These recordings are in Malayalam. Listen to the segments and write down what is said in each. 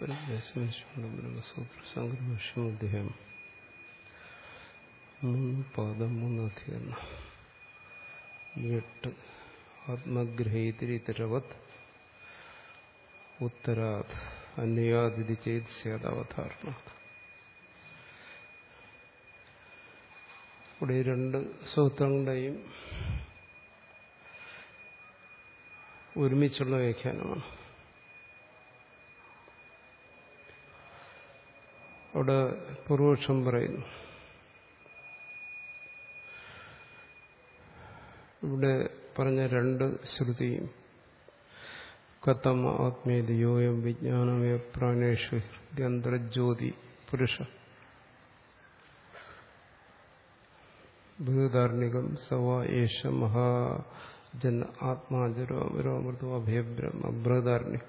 ബ്രഹ്മസൂത്രസംഗ്രഹം മൂന്ന് പാദം മൂന്ന് അധികരണം എട്ട് ആത്മഗ്രഹീതിരിതരവത് ഉത്തരാത് അന്യാതിഥി ചെയ്ത് സ്യാദാവധാരണ ഇവിടെ രണ്ട് സൂത്രങ്ങളുടെയും ഒരുമിച്ചുള്ള വ്യാഖ്യാനമാണ് അവിടെ പൂർവക്ഷം പറയുന്നു ഇവിടെ പറഞ്ഞ രണ്ട് ശ്രുതിയും കത്തം ആത്മേതിയോയം വിജ്ഞാനമേ പ്രാണേഷു ഹൃദ്യന്തരജ്യോതി പുരുഷ ബൃഹദാർണികം സവ ഏഷ മഹാജൻ ആത്മാജരോ അമൃതോ അഭയബ്രഹ്മ ബൃഹദാർണികം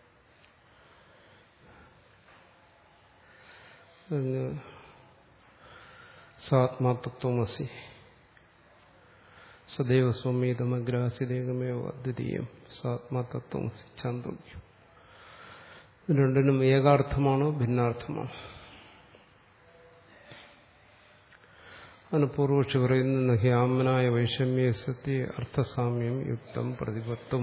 സാത്മാതത്വമസി സദൈവ സ്വമീതമഗ്രാസിദേകമേവ അദ്വിതീയം സാത്മാതത്വമസി ചാന്തോക്യം രണ്ടിനും ഏകാർത്ഥമാണോ ഭിന്നാർത്ഥമാണോ അതിന് പൂർവക്ഷി പറയുന്ന ഹ്യാമനായ വൈഷമ്യ സത്യ അർത്ഥസാമ്യം യുക്തം പ്രതിപത്തും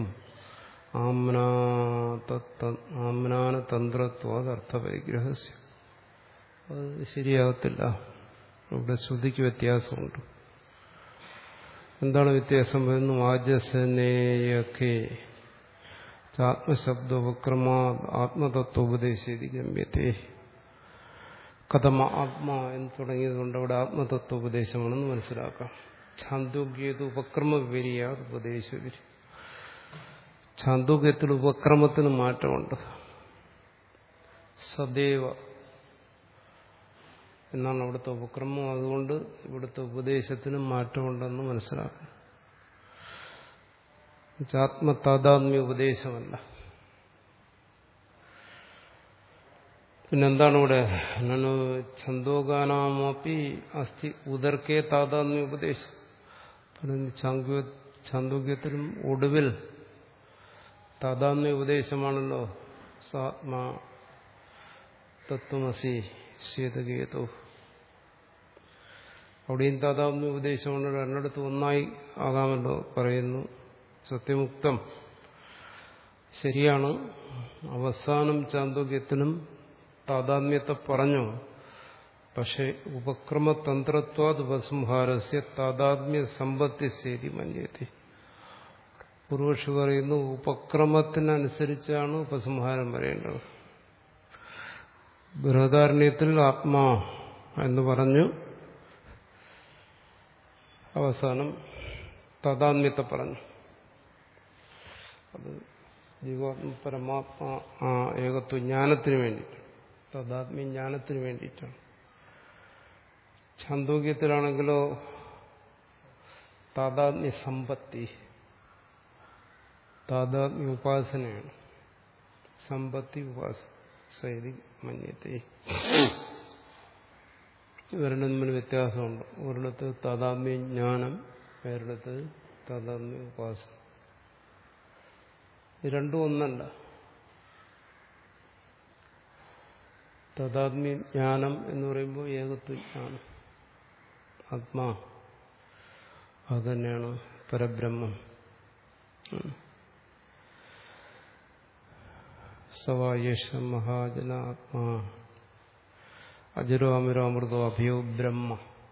ആമ്നാന തന്ത്രത്വാത് അർത്ഥവൈഗ്രഹസ്യ അത് ശരിയാകത്തില്ല ഇവിടെ ശ്രുതിക്ക് വ്യത്യാസമുണ്ട് എന്താണ് വ്യത്യാസം വരുന്നു ആജസനേയൊക്കെ ആത്മശബ്ദോപക്രമാ ആത്മതത്വോപദേശിതി ഗമ്യത്തെ കഥമ ആത്മാ എന്ന് തുടങ്ങിയതുകൊണ്ട് അവിടെ ആത്മതത്വോപദേശമാണെന്ന് മനസ്സിലാക്കാം ഛാന്തോഗ്യത് ഉപക്രമ വിപരിയാ ഉപദേശവിരി ഛാന്തോഗ്യത്തിൽ ഉപക്രമത്തിന് മാറ്റമുണ്ട് സദൈവ എന്നാണ് അവിടുത്തെ ഉപക്രമം അതുകൊണ്ട് ഇവിടുത്തെ ഉപദേശത്തിനും മാറ്റമുണ്ടെന്ന് മനസ്സിലാക്കണം ആത്മതാതാത്മ്യ ഉപദേശമല്ല പിന്നെന്താണ് ഇവിടെ നനു ഛന്തോഗാനാമപ്പി അസ്ഥി ഉദർക്കേ താതാത്മ്യ ഉപദേശം ഛാന്തോഗ്യത്തിലും ഒടുവിൽ താതാത്മ്യ ഉപദേശമാണല്ലോ സാത്മാ തത്വമസി ശീതകേതോ അവിടെയും താതാത്മ്യ ഉപദേശമുണ്ട് രണ്ടിടത്ത് ഒന്നായി ആകാമല്ലോ പറയുന്നു സത്യമുക്തം ശരിയാണ് അവസാനം ചാന്തോക്യത്തിനും താതാത്മ്യത്തെ പറഞ്ഞു പക്ഷെ ഉപക്രമതന്ത്രത്വാത് ഉപസംഹാരസ്യ താതാത്മ്യ സമ്പത്തി ശരി മന്യത്തി പൂർവക്ഷി പറയുന്നു ഉപക്രമത്തിനനുസരിച്ചാണ് ഉപസംഹാരം വരേണ്ടത് ബൃഹദാരണ്യത്തിൽ ആത്മാ എന്ന് പറഞ്ഞു അവസാനം തഥാത്മ്യത്തെ പറഞ്ഞു അത് ജീവാത്മ പരമാത്മാ ആ ഏകത്വ ജ്ഞാനത്തിന് വേണ്ടിയിട്ടാണ് തഥാത്മ്യ ജ്ഞാനത്തിന് വേണ്ടിയിട്ടാണ് ഛാന്തോക്യത്തിലാണെങ്കിലോ താതാത്മ്യ സമ്പത്തി താതാത്മ്യ ഉപാസനയാണ് സമ്പത്തി ഉപാസന സൈതി മന്യത്തെ ഇവരുടെ തമ്മിൽ വ്യത്യാസമുണ്ട് ഒരിടത്ത് താതാത്മ്യ ജ്ഞാനം വേറിടത്ത് താതാത്മ്യ ഉപാസന രണ്ടും ഒന്നല്ല തഥാത്മ്യ ജ്ഞാനം എന്ന് പറയുമ്പോൾ ഏകത്വ ജ്ഞാനം ആത്മാ അത് തന്നെയാണ് പരബ്രഹ്മം സവായേഷ മഹാജനാത്മാ അജരോ അമരോ അമൃതോ അഭയോ ബ്രഹ്മ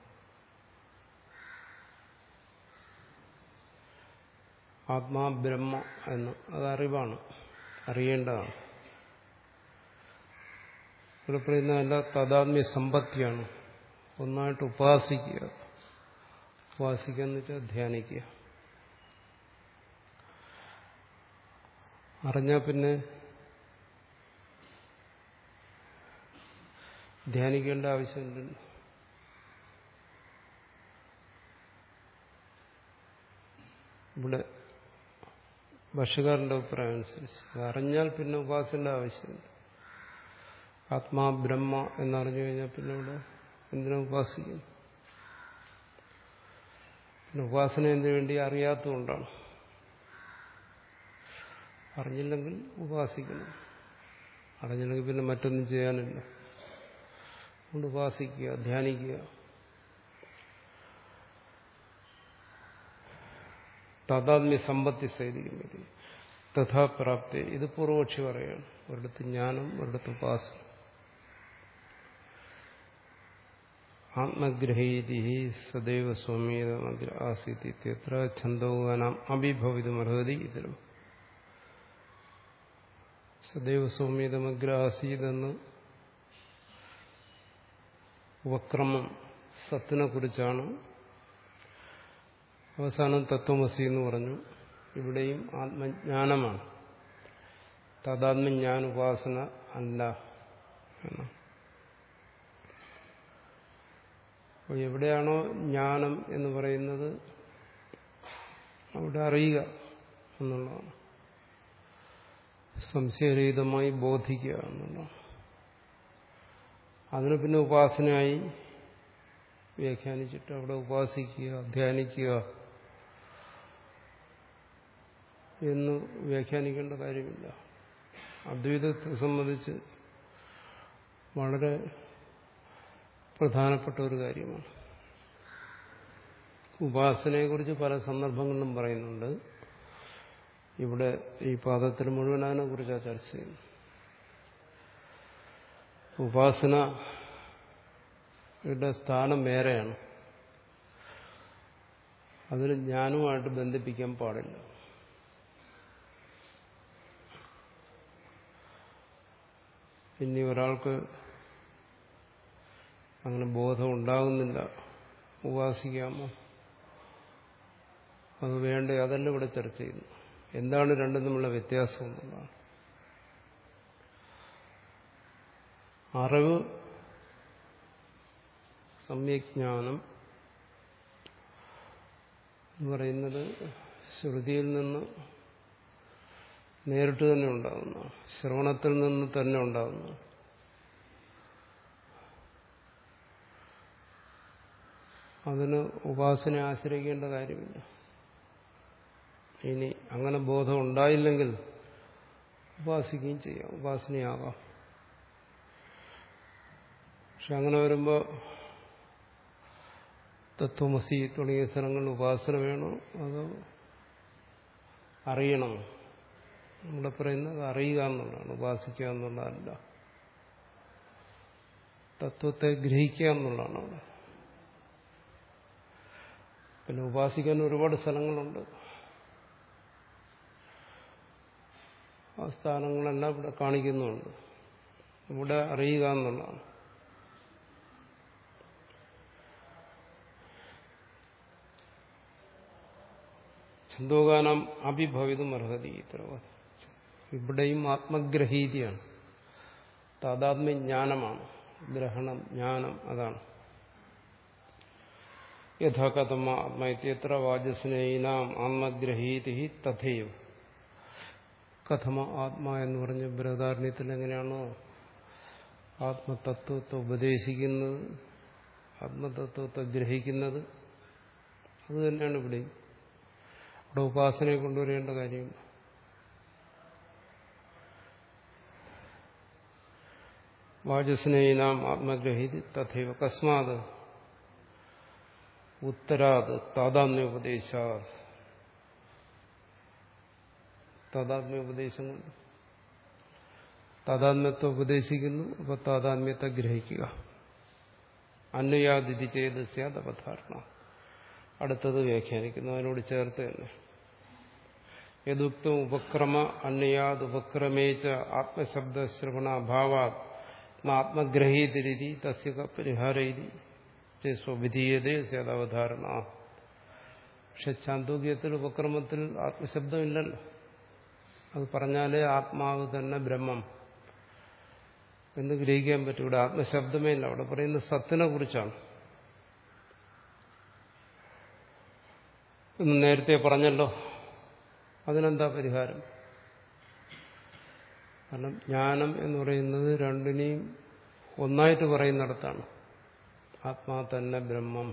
ആത്മാ ബ്രഹ്മ എന്ന് അത് അറിവാണ് അറിയേണ്ടതാണ് ഇവിടെ പറയുന്നതല്ല തഥാത്മ്യ സമ്പത്തിയാണ് ഒന്നായിട്ട് ഉപാസിക്കുക ഉപാസിക്കുക എന്ന് വെച്ചാൽ ധ്യാനിക്കുക അറിഞ്ഞാൽ പിന്നെ ധ്യാനിക്കേണ്ട ആവശ്യമില്ലല്ലോ ഇവിടെ ഭക്ഷ്യക്കാരന്റെ അഭിപ്രായം അനുസരിച്ച് അറിഞ്ഞാൽ പിന്നെ ഉപാസന ആവശ്യമില്ല ആത്മാ ബ്രഹ്മ എന്നറിഞ്ഞു കഴിഞ്ഞാൽ പിന്നെ ഇവിടെ എന്തിനാ ഉപാസിക്കുന്നു പിന്നെ ഉപാസന എന്തിനു വേണ്ടി അറിയാത്തതുകൊണ്ടാണ് അറിഞ്ഞില്ലെങ്കിൽ ഉപാസിക്കണം അറിഞ്ഞില്ലെങ്കിൽ പിന്നെ മറ്റൊന്നും ചെയ്യാനില്ല അതുകൊണ്ട് ഉപാസിക്കുക ധ്യാനിക്കുക താതാത്മ്യ സമ്പത്തി സൈതിക്കും ഇത് തഥാപ്രാപ്തി ഇത് പൂർവപക്ഷി പറയാണ് ഒരിടത്ത് ജ്ഞാനം ഒരിടത്ത് ഉപാസന ആത്മഗ്രഹീതി സദൈവ സ്വമീത ആസീത് ഇത്യത്ര ഛന്ദോഗാനാം അഭിഭവിതമർഹതി ഇതിലും സദൈവ സൗമ്യതമഗ്ര ആസീതെന്ന് ഉപക്രമം സത്തിനെ കുറിച്ചാണ് അവസാനം തത്വമസി എന്ന് പറഞ്ഞു ഇവിടെയും ആത്മജ്ഞാനമാണ് തഥാത്മജ്ഞാന ഉപാസന അല്ല എന്നാണ് അപ്പോൾ എവിടെയാണോ ജ്ഞാനം എന്ന് പറയുന്നത് അവിടെ അറിയുക എന്നുള്ളതാണ് സംശയരഹിതമായി ബോധിക്കുക എന്നുള്ളതാണ് അതിന് പിന്നെ ഉപാസനയായി വ്യാഖ്യാനിച്ചിട്ട് അവിടെ ഉപാസിക്കുക ധ്യാനിക്കുക എന്ന് വ്യാഖ്യാനിക്കേണ്ട കാര്യമില്ല അദ്വൈതത്തെ സംബന്ധിച്ച് വളരെ പ്രധാനപ്പെട്ട ഒരു കാര്യമാണ് ഉപാസനയെക്കുറിച്ച് പല സന്ദർഭങ്ങളിലും പറയുന്നുണ്ട് ഇവിടെ ഈ പാദത്തിൽ മുഴുവൻ അതിനെക്കുറിച്ചാണ് ചർച്ച ചെയ്യുന്നത് ഉപാസനയുടെ സ്ഥാനം വേറെയാണ് അതിന് ജ്ഞാനവുമായിട്ട് ബന്ധിപ്പിക്കാൻ പാടില്ല ഇനി ഒരാൾക്ക് അങ്ങനെ ബോധം ഉണ്ടാകുന്നില്ല ഉപാസിക്കാമോ അത് വേണ്ടേ അതല്ല ഇവിടെ ചർച്ച ചെയ്യുന്നു എന്താണ് രണ്ടും തമ്മിലുള്ള വ്യത്യാസം എന്നുള്ളതാണ് അറിവ് സമ്യജ്ഞാനം എന്ന് പറയുന്നത് ശ്രുതിയിൽ നിന്ന് നേരിട്ട് തന്നെ ഉണ്ടാകുന്നു ശ്രവണത്തിൽ നിന്ന് തന്നെ ഉണ്ടാകുന്നു അതിന് ഉപാസന ആശ്രയിക്കേണ്ട കാര്യമില്ല ഇനി അങ്ങനെ ബോധം ഉണ്ടായില്ലെങ്കിൽ ഉപാസിക്കുകയും ചെയ്യാം ഉപാസനയാകാം പക്ഷെ അങ്ങനെ വരുമ്പോൾ തത്വമസി തുടങ്ങിയ സ്ഥലങ്ങളിൽ ഉപാസന വേണോ അതോ അറിയണമോ ഇവിടെ പറയുന്നത് അറിയുക എന്നുള്ളതാണ് ഉപാസിക്കുക എന്നുള്ളതല്ല തത്വത്തെ ഗ്രഹിക്കുക എന്നുള്ളതാണ് അവിടെ പിന്നെ ഉപാസിക്കാൻ ഒരുപാട് സ്ഥലങ്ങളുണ്ട് ആ സ്ഥാനങ്ങളെല്ലാം ഇവിടെ കാണിക്കുന്നുണ്ട് ഇവിടെ അറിയുക എന്നുള്ളതാണ് ഛന്തോഗാനം അഭിഭവിതും അർഹതി ഇത്ര ഇവിടെയും ആത്മഗ്രഹീതിയാണ് താതാത്മ്യജ്ഞാനമാണ് ഗ്രഹണം ജ്ഞാനം അതാണ് യഥാകഥമ ആത്മൈത്യത്ര വാചസ്നേനാം ആത്മഗ്രഹീതി തഥൈവ കഥമ ആത്മാ എന്ന് പറഞ്ഞ ബൃഹദാരണ്യത്തിൽ എങ്ങനെയാണോ ആത്മതത്വത്തെ ഉപദേശിക്കുന്നത് ആത്മതത്വത്തെ ഗ്രഹിക്കുന്നത് അത് തന്നെയാണ് ഇവിടെയും ഇവിടെ ഉപാസനയെ കൊണ്ടുവരേണ്ട കാര്യമില്ല വാചസ്നേനാം ആത്മഗ്രഹീതി തഥൈവ കസ്മാത് ഉത്തരാത് താതാത്മ്യോപദേശ താതാത്മ്യോപദേശം കൊണ്ട് താതാത്മ്യത്തെ ഉപദേശിക്കുന്നു അപ്പൊ താതാത്മ്യത്തെ ഗ്രഹിക്കുക അന്വയാതിഥി ചെയ്ത് സ്യാദപധാരണ അടുത്തത് വ്യാഖ്യാനിക്കുന്നു അതിനോട് ചേർത്ത് തന്നെ യദുക്തം ഉപക്രമ അന്വയാത് ഉപക്രമേച്ച ആത്മശബ്ദശ്രവണ അഭാവാത് ആത്മഗ്രഹീതിരി തസ്യ പരിഹാരയിരി സ്വവിധീയതേ സ്യാദവധാരണ പക്ഷെ ചാന്തോക്യത്തിൽ ഉപക്രമത്തിൽ ആത്മശബ്ദമില്ലല്ലോ അത് പറഞ്ഞാലേ ആത്മാവ് തന്നെ ബ്രഹ്മം എന്ന് ഗ്രഹിക്കാൻ പറ്റും ഇവിടെ ആത്മശബ്ദമേ ഇല്ല അവിടെ പറയുന്നത് സത്തിനെ കുറിച്ചാണ് എന്ന് നേരത്തെ പറഞ്ഞല്ലോ അതിനെന്താ പരിഹാരം കാരണം ജ്ഞാനം എന്ന് പറയുന്നത് രണ്ടിനെയും ഒന്നായിട്ട് പറയുന്നിടത്താണ് ആത്മാ തന്നെ ബ്രഹ്മം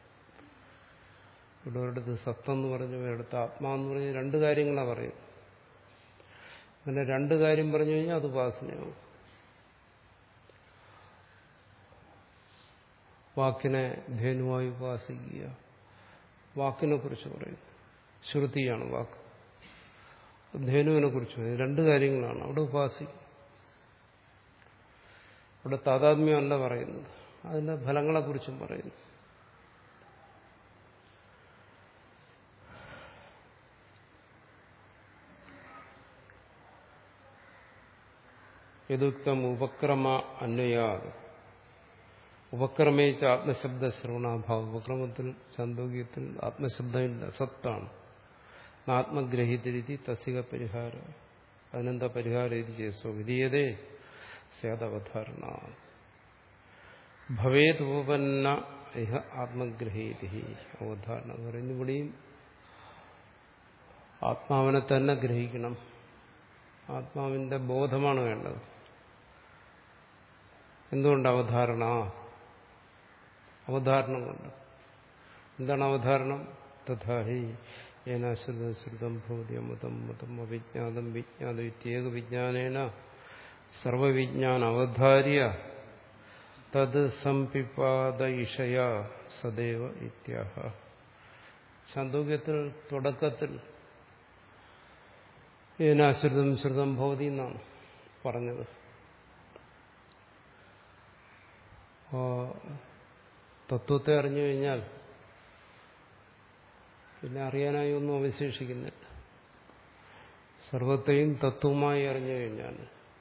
ഇവിടെ ഒരിടത്ത് സത്തെന്ന് പറഞ്ഞു ഒരിടത്ത് ആത്മാവെന്ന് പറഞ്ഞ് രണ്ട് കാര്യങ്ങളാണ് പറയുന്നത് അങ്ങനെ രണ്ട് കാര്യം പറഞ്ഞു കഴിഞ്ഞാൽ അത് ഉപാസനയാവും വാക്കിനെ ധേനുവായി ഉപാസിക്കുക വാക്കിനെ കുറിച്ച് പറയുന്നു ശ്രുതിയാണ് വാക്ക് ധേനുവിനെ കുറിച്ച് രണ്ട് കാര്യങ്ങളാണ് അവിടെ ഉപാസിക്കുക അവിടെ താതാത്മ്യമല്ല പറയുന്നത് അതിന്റെ ഫലങ്ങളെക്കുറിച്ചും പറയുന്നു യദുക്തം ഉപക്രമ അന്വയാ ഉപക്രമേച്ച ആത്മശബ്ദ ശ്രവണാഭാവം ഉപക്രമത്തിൽ ചാന്തോഗ്യത്തിൽ ആത്മശബ്ദമില്ല സത്താണ് ആത്മഗ്രഹീതരീതി തസിക പരിഹാര അതിനെന്താ പരിഹാരം ഇത് ചെയ്സോ വിധീയതേ സ്യാദവധാരണ ഭവേത് ഉപപന്ന ഇഹ ആത്മഗ്രഹീതി അവധാരണ എന്ന് പറയുന്ന ഇവിടെയും ആത്മാവിനെ തന്നെ ഗ്രഹിക്കണം ആത്മാവിന്റെ ബോധമാണ് വേണ്ടത് എന്തുകൊണ്ട് അവധാരണ അവധാരണം കൊണ്ട് എന്താണ് അവധാരണം തഥാഹി ഏനാശ്രിതം ശ്രുതം ഭവതി അമൃതം മതം അവിജ്ഞാതം വിജ്ഞാതം ഇത്യേക വിജ്ഞാനേന സർവവിജ്ഞാന അവധാര്യ തത് സംപിപാദയിഷയ സദൈവ ഇത്യാഹ ചാന്തോക്യത്തിൽ തുടക്കത്തിൽ ഏനാശ്രിതം ശ്രുതം ഭവതി എന്നാണ് പറഞ്ഞത് തത്വത്തെ അറിഞ്ഞു കഴിഞ്ഞാൽ പിന്നെ അറിയാനായി ഒന്നും അവശേഷിക്കുന്നില്ല സർവത്തെയും തത്വമായി അറിഞ്ഞു കഴിഞ്ഞാൽ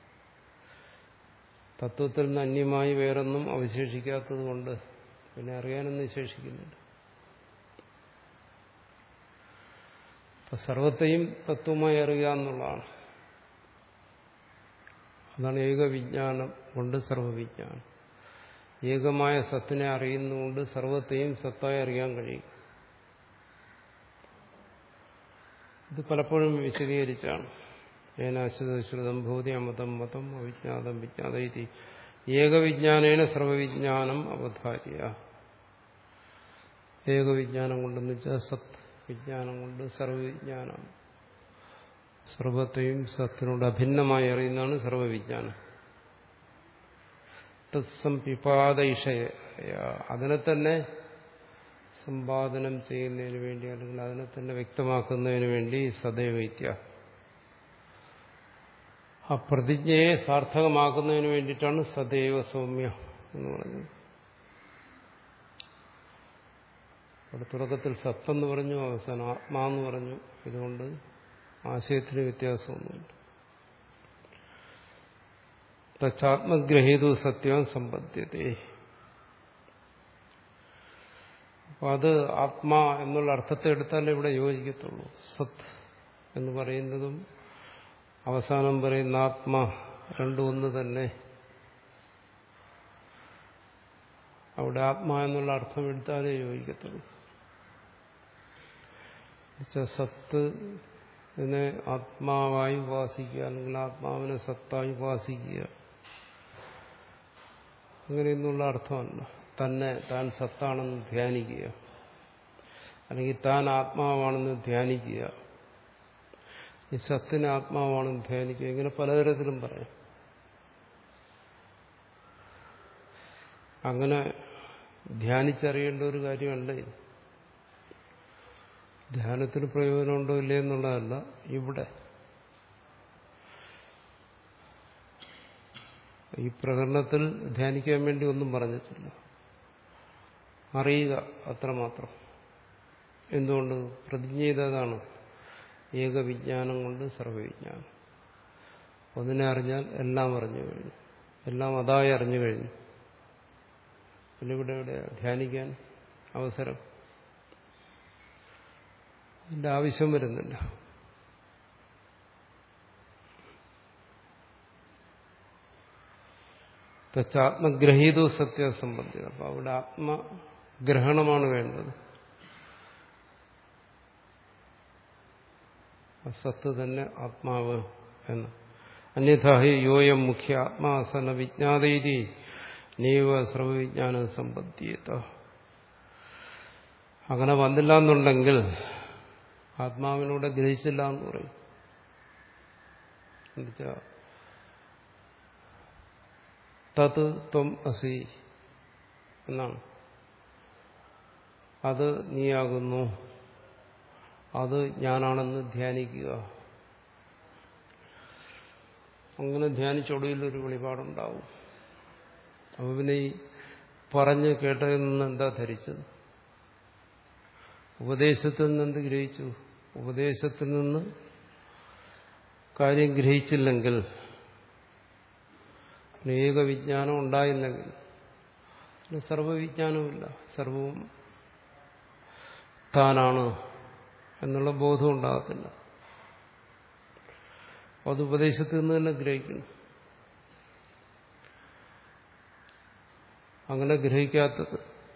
തത്വത്തിൽ നിന്ന് അന്യമായി വേറൊന്നും അവശേഷിക്കാത്തത് കൊണ്ട് പിന്നെ അറിയാനൊന്നും ശേഷിക്കുന്നില്ല അപ്പൊ സർവത്തെയും തത്വമായി അറിയുക എന്നുള്ളതാണ് അതാണ് ഏകവിജ്ഞാനം കൊണ്ട് സർവവിജ്ഞാനം ഏകമായ സത്തിനെ അറിയുന്നതുകൊണ്ട് സർവത്തെയും സത്തായി അറിയാൻ കഴിയും ഇത് പലപ്പോഴും വിശദീകരിച്ചാണ് ഏനാശ്രിതശ്രുതം ഭൂതി അമതം മതം അവിജ്ഞാതം വിജ്ഞാത ഇതി ഏകവിജ്ഞാനേന സർവവിജ്ഞാനം അവധാര്യ ഏകവിജ്ഞാനം കൊണ്ടെന്ന് വെച്ചാൽ സത് വിജ്ഞാനം കൊണ്ട് സർവവിജ്ഞാനം സർവത്തെയും സത്തിനോട് അഭിന്നമായി അറിയുന്നതാണ് സർവവിജ്ഞാനം തത്സംപിപാദയിഷയ അതിനെ തന്നെ സമ്പാദനം ചെയ്യുന്നതിന് വേണ്ടി അല്ലെങ്കിൽ അതിനെ തന്നെ വ്യക്തമാക്കുന്നതിന് വേണ്ടി സദൈവൈത്യ ആ പ്രതിജ്ഞയെ സാർത്ഥകമാക്കുന്നതിന് വേണ്ടിയിട്ടാണ് സദൈവ സൗമ്യ എന്ന് പറഞ്ഞത് അവിടെ തുടക്കത്തിൽ സത്തെന്ന് പറഞ്ഞു അവസാനം ആത്മാന്ന് പറഞ്ഞു ഇതുകൊണ്ട് ആശയത്തിന് വ്യത്യാസമൊന്നുമില്ല തച്ചാത്മഗ്രഹീതു സത്യം സമ്പദ്യത്തെ അപ്പൊ അത് ആത്മാ എന്നുള്ള അർത്ഥത്തെ എടുത്താലേ ഇവിടെ യോജിക്കത്തുള്ളൂ സത് എന്ന് പറയുന്നതും അവസാനം പറയുന്ന ആത്മാ രണ്ടും ഒന്ന് തന്നെ അവിടെ ആത്മാ എന്നുള്ള അർത്ഥം എടുത്താലേ യോജിക്കത്തുള്ളൂ സത്ത് ഇതിനെ ആത്മാവായി ഉപാസിക്കുക അല്ലെങ്കിൽ ആത്മാവിനെ സത്തായി ഉപാസിക്കുക അങ്ങനെയൊന്നുള്ള അർത്ഥമല്ല തന്നെ താൻ സത്താണെന്ന് ധ്യാനിക്കുക അല്ലെങ്കിൽ താൻ ആത്മാവാണെന്ന് ധ്യാനിക്കുക ഈ സത്തിന് ആത്മാവാണെന്ന് ധ്യാനിക്കുക ഇങ്ങനെ പലതരത്തിലും പറയാം അങ്ങനെ ധ്യാനിച്ചറിയേണ്ട ഒരു കാര്യമല്ല ഇത് ധ്യാനത്തിന് പ്രയോജനമുണ്ടോ ഇല്ലേ എന്നുള്ളതല്ല ഇവിടെ ഈ പ്രകടനത്തിൽ ധ്യാനിക്കാൻ വേണ്ടി ഒന്നും പറഞ്ഞിട്ടില്ല അറിയുക അത്രമാത്രം എന്തുകൊണ്ട് പ്രതിജ്ഞ ചെയ്തതാണ് ഏകവിജ്ഞാനം കൊണ്ട് സർവവിജ്ഞാനം ഒന്നിനെ അറിഞ്ഞാൽ എല്ലാം അറിഞ്ഞു കഴിഞ്ഞു എല്ലാം അതായി അറിഞ്ഞു കഴിഞ്ഞു പിന്നെ ഇവിടെ ഇവിടെ ധ്യാനിക്കാൻ അവസരം അതിന്റെ ആവശ്യം വരുന്നില്ല ആത്മഗ്രഹീതോ സത്യസംബന്ധിത അപ്പൊ അവിടെ ആത്മഗ്രഹണമാണ് വേണ്ടത് സത്ത് തന്നെ ആത്മാവ് എന്ന് അന്യഥാഹി യോയം മുഖ്യ ആത്മാസന വിജ്ഞാതീതി നീവ സർവവിജ്ഞാന സമ്പദ്ധ്യത അങ്ങനെ വന്നില്ല എന്നുണ്ടെങ്കിൽ ആത്മാവിനൂടെ ഗ്രഹിച്ചില്ല എന്ന് പറയും എന്നുവെച്ചാ തത് ത്വം അസി എന്നാണ് അത് നീയാകുന്നു അത് ഞാനാണെന്ന് ധ്യാനിക്കുക അങ്ങനെ ധ്യാനിച്ചൊടുവിൽ ഒരു വെളിപാടുണ്ടാവും അപ്പൊ പിന്നെ ഈ പറഞ്ഞ് കേട്ടതിൽ നിന്ന് എന്താ ധരിച്ചത് ഉപദേശത്തിൽ നിന്ന് എന്ത് ഗ്രഹിച്ചു ഉപദേശത്തിൽ നിന്ന് കാര്യം ഗ്രഹിച്ചില്ലെങ്കിൽ ഏകവിജ്ഞാനം ഉണ്ടായില്ലെങ്കിൽ പിന്നെ സർവവിജ്ഞാനവുമില്ല സർവവും താനാണ് എന്നുള്ള ബോധം ഉണ്ടാകത്തില്ല അത് ഉപദേശത്തിൽ നിന്ന് തന്നെ ഗ്രഹിക്കണം അങ്ങനെ ഗ്രഹിക്കാത്തത്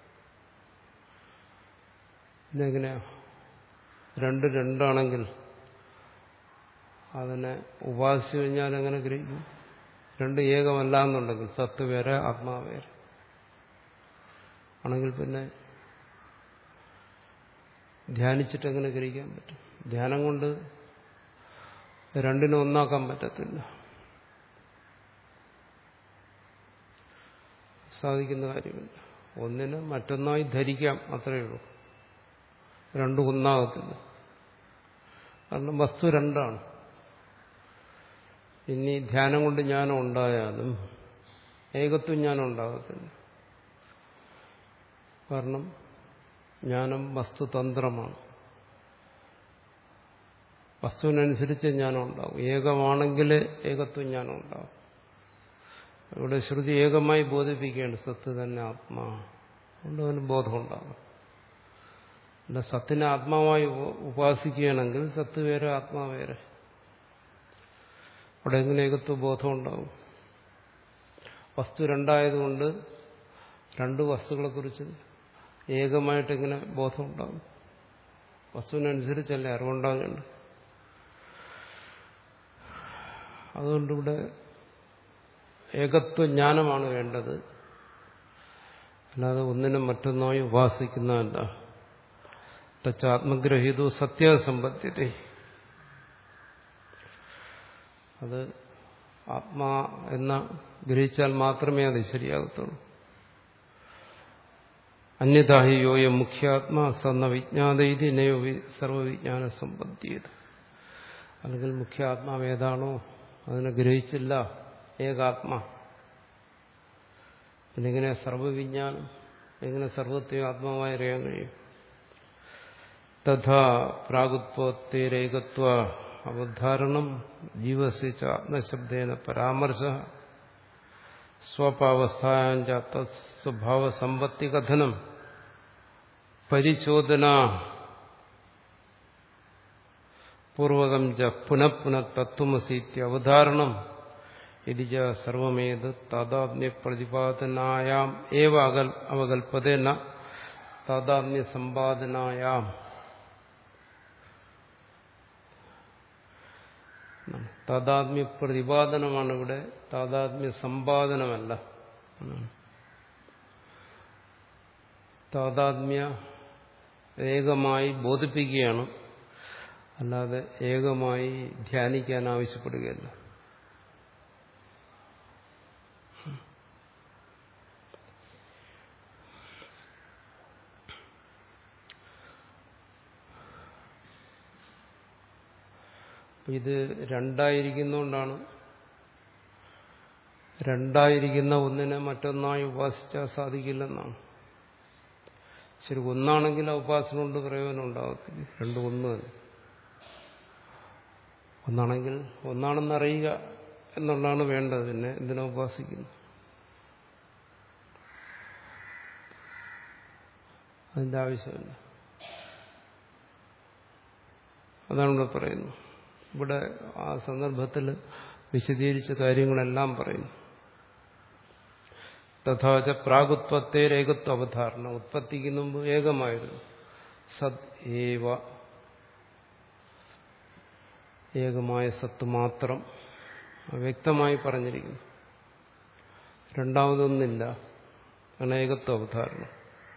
പിന്നെ എങ്ങനെയാ രണ്ട് രണ്ടാണെങ്കിൽ അതിനെ ഉപാസിച്ചു കഴിഞ്ഞാൽ എങ്ങനെ ഗ്രഹിക്കും രണ്ട് ഏകമല്ല എന്നുണ്ടെങ്കിൽ സത്ത് വേറെ ആത്മാവ് വേറെ ആണെങ്കിൽ പിന്നെ ധ്യാനിച്ചിട്ട് എങ്ങനെ ഗ്രഹിക്കാൻ പറ്റും ധ്യാനം കൊണ്ട് രണ്ടിനും ഒന്നാക്കാൻ പറ്റത്തില്ല സാധിക്കുന്ന കാര്യമില്ല ഒന്നിന് മറ്റൊന്നായി ധരിക്കാം അത്രയേ ഉള്ളൂ രണ്ടും ഒന്നാകത്തില്ല കാരണം വസ്തു രണ്ടാണ് ഇനി ധ്യാനം കൊണ്ട് ജ്ഞാനം ഉണ്ടായാലും ഏകത്വം ജ്ഞാനം ഉണ്ടാകത്തില്ല കാരണം ജ്ഞാനം വസ്തുതന്ത്രമാണ് വസ്തുവിനനുസരിച്ച് ജ്ഞാനം ഉണ്ടാവും ഏകമാണെങ്കിൽ ഏകത്വം ജ്ഞാനം ഉണ്ടാവും ഇവിടെ ശ്രുതി ഏകമായി ബോധിപ്പിക്കുകയാണ് സത്ത് തന്നെ ആത്മാ അതുകൊണ്ട് അവന് ബോധമുണ്ടാകും അല്ല സത്തിനെ ആത്മാവായി ഉപാസിക്കുകയാണെങ്കിൽ സത്ത് വേറെ ആത്മാ വേറെ അവിടെ എങ്ങനെ ഏകത്വ ബോധം ഉണ്ടാവും വസ്തു രണ്ടായതുകൊണ്ട് രണ്ട് വസ്തുക്കളെക്കുറിച്ച് ഏകമായിട്ട് എങ്ങനെ ബോധം ഉണ്ടാകും വസ്തുവിനനുസരിച്ചല്ലേ അറിവുണ്ടാകേണ്ടത് അതുകൊണ്ടിവിടെ ഏകത്വ ജ്ഞാനമാണ് വേണ്ടത് അല്ലാതെ ഒന്നിനും മറ്റൊന്നായി ഉപാസിക്കുന്നതല്ല ആത്മഗ്രഹീതോ സത്യസമ്പദ്ധ്യത അത് ആത്മാ എന്ന ഗ്രഹിച്ചാൽ മാത്രമേ അത് ശരിയാകത്തുള്ളൂ അന്യതാഹി യോയ മുഖ്യാത്മാ സന്ന വിജ്ഞാതയിതി നയോ സർവവിജ്ഞാന സമ്പദ്ധ്യത് അല്ലെങ്കിൽ മുഖ്യാത്മാവ് ഏതാണോ അതിനെ ഗ്രഹിച്ചില്ല ഏകാത്മാ പിന്നെ എങ്ങനെ സർവവിജ്ഞാനം എങ്ങനെ സർവത്തെയും ആത്മാവായി അറിയാൻ കഴിയും തഥാ പ്രാഗുത്വത്തേരേകത്വ അവധാരണം ജീവസിച്ച ആത്മശബ്ദേന പരാമർശ സ്വപാവസ്ഥായ സ്വഭാവസമ്പത്തി കഥനം പരിചോദന പൂർവകം ച പുനഃപുന തത്വമസീത്യ അവധാരണം ഇതി ച സർവമേത് താതാത്മ്യ പ്രതിപാദനായാം ഏവ അകൽ അവകൽപ്പതേന താതാത്മ്യ സമ്പാദനായാം താതാത്മ്യ പ്രതിപാദനമാണ് ഇവിടെ താതാത്മ്യ സമ്പാദനമല്ല താതാത്മ്യ ഏകമായി ബോധിപ്പിക്കുകയാണ് അല്ലാതെ ഏകമായി ധ്യാനിക്കാൻ ആവശ്യപ്പെടുകയല്ല ഇത് രണ്ടായിരിക്കുന്നതുകൊണ്ടാണ് രണ്ടായിരിക്കുന്ന ഒന്നിനെ മറ്റൊന്നായി ഉപാസിച്ചാൽ സാധിക്കില്ലെന്നാണ് ശരി ഒന്നാണെങ്കിൽ ആ ഉപാസന കൊണ്ട് പ്രയോജനം ഉണ്ടാകത്തില്ല രണ്ടും ഒന്ന് തന്നെ ഒന്നാണെങ്കിൽ ഒന്നാണെന്ന് അറിയുക എന്നുള്ളതാണ് വേണ്ടത് പിന്നെ എന്തിനാ ഉപാസിക്കുന്നു അതിന്റെ ആവശ്യമില്ല അതാണ് ഇവിടെ പറയുന്നത് ഇവിടെ ആ സന്ദർഭത്തിൽ വിശദീകരിച്ച കാര്യങ്ങളെല്ലാം പറയുന്നു തഥാച പ്രാഗുത്വത്തെ ഏകത്വ അവധാരണ ഉത്പത്തിക്ക് മുമ്പ് ഏകമായിരുന്നു സത് ഏവ ഏകമായ സത്ത് മാത്രം വ്യക്തമായി പറഞ്ഞിരിക്കുന്നു രണ്ടാമതൊന്നില്ല അനേകത്വ അവധാരണം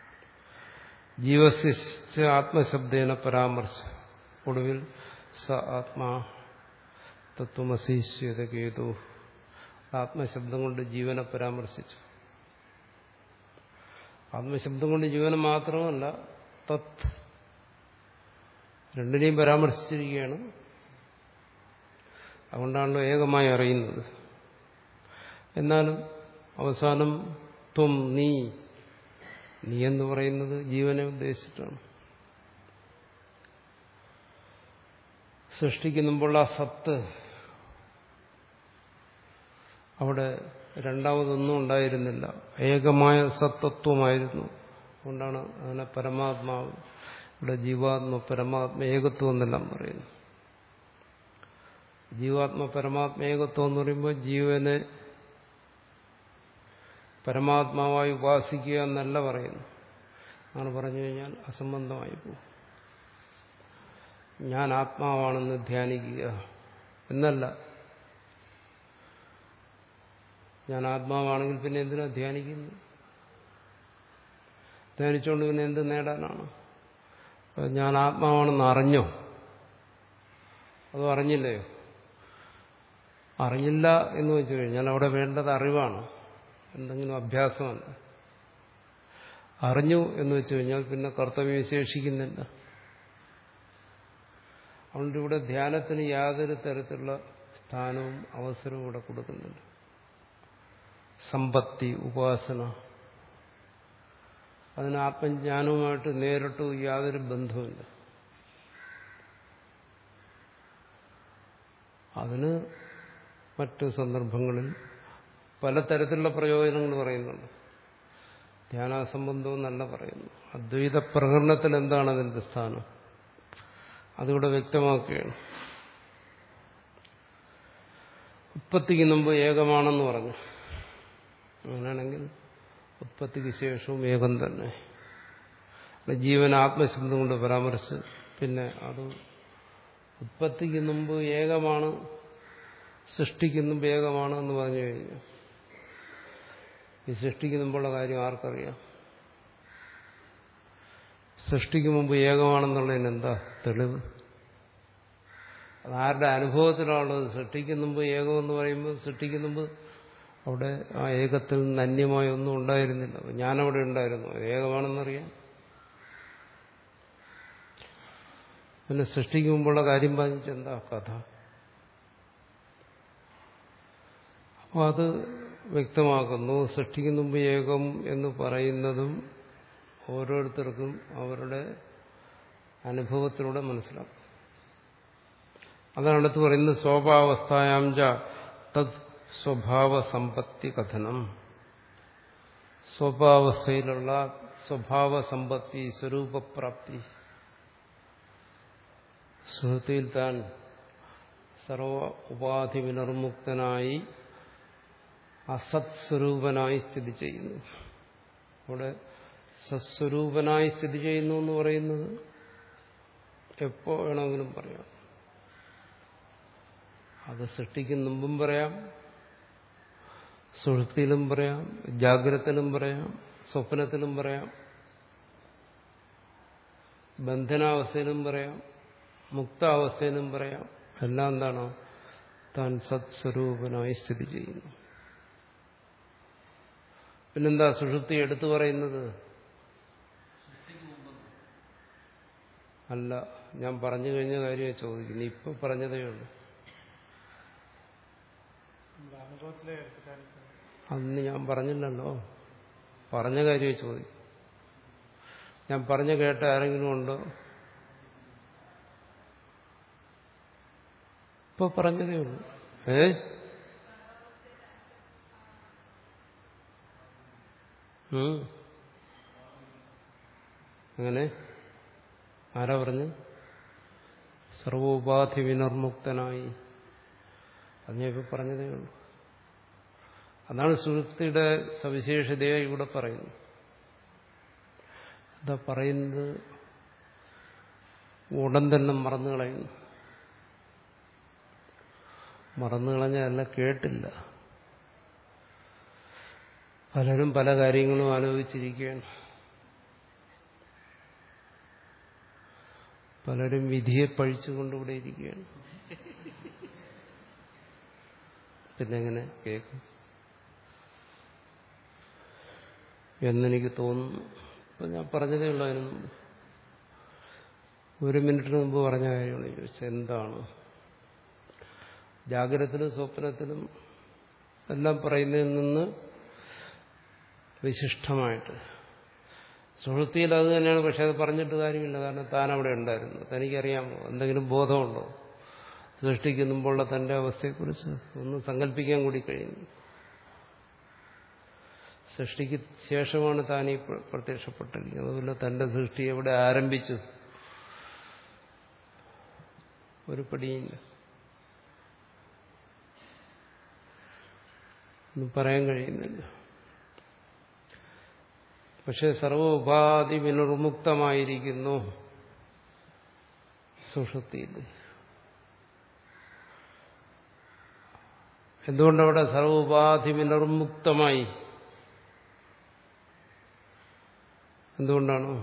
ജീവസിച്ച ആത്മശബ്ദേന പരാമർശ ഒടുവിൽ സ ആത്മാ തത്വമസീശ്വതകേതു ആത്മശബ്ദം കൊണ്ട് ജീവനെ പരാമർശിച്ചു ആത്മശബ്ദം കൊണ്ട് ജീവനെ മാത്രമല്ല തത് രണ്ടിനെയും പരാമർശിച്ചിരിക്കുകയാണ് അതുകൊണ്ടാണല്ലോ ഏകമായി അറിയുന്നത് എന്നാലും അവസാനം ത്വം നീ നീ എന്ന് പറയുന്നത് ജീവനെ ഉദ്ദേശിച്ചിട്ടാണ് സൃഷ്ടിക്കുമ്പോൾ ആ സത്ത് അവിടെ രണ്ടാമതൊന്നും ഉണ്ടായിരുന്നില്ല ഏകമായ സത്തത്വമായിരുന്നു അതുകൊണ്ടാണ് അതിനെ പരമാത്മാവ് ഇവിടെ ജീവാത്മ പരമാത്മ ഏകത്വം എന്നെല്ലാം പറയുന്നു ജീവാത്മ പരമാത്മ ഏകത്വം എന്ന് പറയുമ്പോൾ ജീവനെ പരമാത്മാവായി ഉപാസിക്കുക എന്നല്ല പറയുന്നു അങ്ങനെ പറഞ്ഞു കഴിഞ്ഞാൽ അസംബന്ധമായി പോകും ഞാൻ ആത്മാവാണെന്ന് ധ്യാനിക്കുക എന്നല്ല ഞാൻ ആത്മാവാണെങ്കിൽ പിന്നെ എന്തിനാ ധ്യാനിക്കുന്നു ധ്യാനിച്ചുകൊണ്ട് പിന്നെ എന്ത് നേടാനാണ് ഞാൻ ആത്മാവാണെന്ന് അറിഞ്ഞോ അതോ അറിഞ്ഞില്ലയോ അറിഞ്ഞില്ല എന്ന് വെച്ചു കഴിഞ്ഞാൽ അവിടെ വേണ്ടത് അറിവാണ് എന്തെങ്കിലും അഭ്യാസമല്ല അറിഞ്ഞു എന്ന് വെച്ചു കഴിഞ്ഞാൽ പിന്നെ കർത്തവ്യം ശേഷിക്കുന്നില്ല അതുകൊണ്ട് ഇവിടെ ധ്യാനത്തിന് യാതൊരു തരത്തിലുള്ള സ്ഥാനവും അവസരവും ഇവിടെ കൊടുക്കുന്നുണ്ട് സമ്പത്തി ഉപാസന അതിന് ആത്മജ്ഞാനവുമായിട്ട് നേരിട്ട് യാതൊരു ബന്ധവുമില്ല അതിന് മറ്റു സന്ദർഭങ്ങളിൽ പലതരത്തിലുള്ള പ്രയോജനങ്ങൾ പറയുന്നുണ്ട് ധ്യാനാസംബന്ധവും എന്നല്ല പറയുന്നു അദ്വൈത പ്രകടനത്തിൽ എന്താണ് അതിന്റെ സ്ഥാനം അതിവിടെ വ്യക്തമാക്കുകയാണ് ഉത്പത്തിക്ക് മുമ്പ് ഏകമാണെന്ന് പറഞ്ഞു അങ്ങനെയാണെങ്കിൽ ഉത്പത്തിക്ക് ശേഷവും ഏകം തന്നെ ജീവൻ ആത്മശബ്ദം കൊണ്ട് പരാമർശിച്ച് പിന്നെ അത് ഉത്പത്തിക്ക് മുമ്പ് ഏകമാണ് സൃഷ്ടിക്ക് മുമ്പ് ഏകമാണ് എന്ന് പറഞ്ഞു കഴിഞ്ഞു ഈ സൃഷ്ടിക്ക് മുമ്പുള്ള കാര്യം ആർക്കറിയാം സൃഷ്ടിക്ക് മുമ്പ് ഏകമാണെന്നുള്ളതിന് എന്താ തെളിവ് അതാരുടെ അനുഭവത്തിലാണുള്ളത് സൃഷ്ടിക്ക് മുമ്പ് ഏകം എന്ന് പറയുമ്പോൾ സൃഷ്ടിക്ക് മുമ്പ് അവിടെ ആ ഏകത്തിൽ നിന്ന് അന്യമായ ഒന്നും ഉണ്ടായിരുന്നില്ല ഞാനവിടെ ഉണ്ടായിരുന്നു ഏകമാണെന്നറിയാം പിന്നെ സൃഷ്ടിക്ക് മുമ്പുള്ള കാര്യം പറഞ്ഞിട്ട് എന്താ കഥ അപ്പോൾ അത് വ്യക്തമാക്കുന്നു സൃഷ്ടിക്ക് മുമ്പ് ഏകം എന്ന് പറയുന്നതും ഓരോരുത്തർക്കും അവരുടെ അനുഭവത്തിലൂടെ മനസ്സിലാക്കും അതാണ് അടുത്ത് പറയുന്നത് സ്വഭാവസ്ഥായാം ച തത് സ്വഭാവ സമ്പത്തി കഥനം സ്വഭാവസ്ഥയിലുള്ള സ്വഭാവ സമ്പത്തി സ്വരൂപപ്രാപ്തി സുഹൃത്തിയിൽ താൻ സർവ ഉപാധി വിനിർമുക്തനായി അസത് സ്വരൂപനായി സ്ഥിതി ചെയ്യുന്നു അവിടെ സത്സ്വരൂപനായി സ്ഥിതി ചെയ്യുന്നു എന്ന് പറയുന്നത് എപ്പോ വേണമെങ്കിലും പറയാം അത് സൃഷ്ടിക്കും മുമ്പും പറയാം സുഹൃത്തിയിലും പറയാം ജാഗ്രതയിലും പറയാം സ്വപ്നത്തിലും പറയാം ബന്ധനാവസ്ഥയിലും പറയാം മുക്താവസ്ഥയിലും പറയാം എല്ലാം എന്താണ് താൻ സത്സ്വരൂപനായി സ്ഥിതി ചെയ്യുന്നു പിന്നെന്താ സുഷുപ്തി എടുത്തു പറയുന്നത് അല്ല ഞാൻ പറഞ്ഞു കഴിഞ്ഞ കാര്യമേ ചോദിക്കുന്നു ഇപ്പൊ പറഞ്ഞതേ ഉള്ളൂ അന്ന് ഞാൻ പറഞ്ഞില്ലല്ലോ പറഞ്ഞ കാര്യമേ ചോദിക്കും ഞാൻ പറഞ്ഞു കേട്ട ആരെങ്കിലും ഉണ്ടോ ഇപ്പൊ പറഞ്ഞതേ ഉള്ളൂ ഏ അങ്ങനെ ആരാ പറഞ്ഞു സർവോപാധി വിനിർമുക്തനായി അത് ഞാൻ ഇപ്പൊ പറഞ്ഞതേ ഉള്ളൂ അതാണ് സുഹൃത്തിയുടെ സവിശേഷതയെ ഇവിടെ പറയുന്നു എന്താ പറയുന്നത് ഉടൻ തന്നെ മറന്നു കളയുന്നു മറന്നു കളഞ്ഞല്ല കേട്ടില്ല പലരും പല കാര്യങ്ങളും ആലോചിച്ചിരിക്കുകയാണ് പലരും വിധിയെ പഴിച്ചുകൊണ്ടിവിടെ ഇരിക്കുകയാണ് പിന്നെങ്ങനെ കേൾക്കും എന്നെനിക്ക് തോന്നുന്നു ഇപ്പം ഞാൻ പറഞ്ഞതേ ഉള്ളൂ അതിന് മുമ്പ് ഒരു മിനിറ്റിന് മുമ്പ് പറഞ്ഞ കാര്യമാണ് ചോദിച്ചത് എന്താണ് ജാഗ്രതത്തിലും സ്വപ്നത്തിലും എല്ലാം പറയുന്നതിൽ നിന്ന് വിശിഷ്ടമായിട്ട് സുഹൃത്തിയിൽ അത് തന്നെയാണ് പക്ഷെ അത് പറഞ്ഞിട്ട് കാര്യമില്ല കാരണം താൻ അവിടെ ഉണ്ടായിരുന്നു തനിക്കറിയാമോ എന്തെങ്കിലും ബോധമുണ്ടോ സൃഷ്ടിക്ക് മുമ്പുള്ള തന്റെ അവസ്ഥയെക്കുറിച്ച് ഒന്ന് സങ്കല്പിക്കാൻ കൂടി കഴിയുന്നു സൃഷ്ടിക്ക് ശേഷമാണ് താൻ ഈ പ്രത്യക്ഷപ്പെട്ടിരിക്കുന്നത് അതുപോലെ തന്റെ സൃഷ്ടി എവിടെ ആരംഭിച്ചു ഒരു പടിയില്ല ഒന്നും പറയാൻ കഴിയുന്നില്ല പക്ഷെ സർവോപാധി വിനിർമുക്തമായിരിക്കുന്നു സുഷുപ്തിയിൽ എന്തുകൊണ്ടവിടെ സർവോപാധി വിനിർമുക്തമായി എന്തുകൊണ്ടാണ്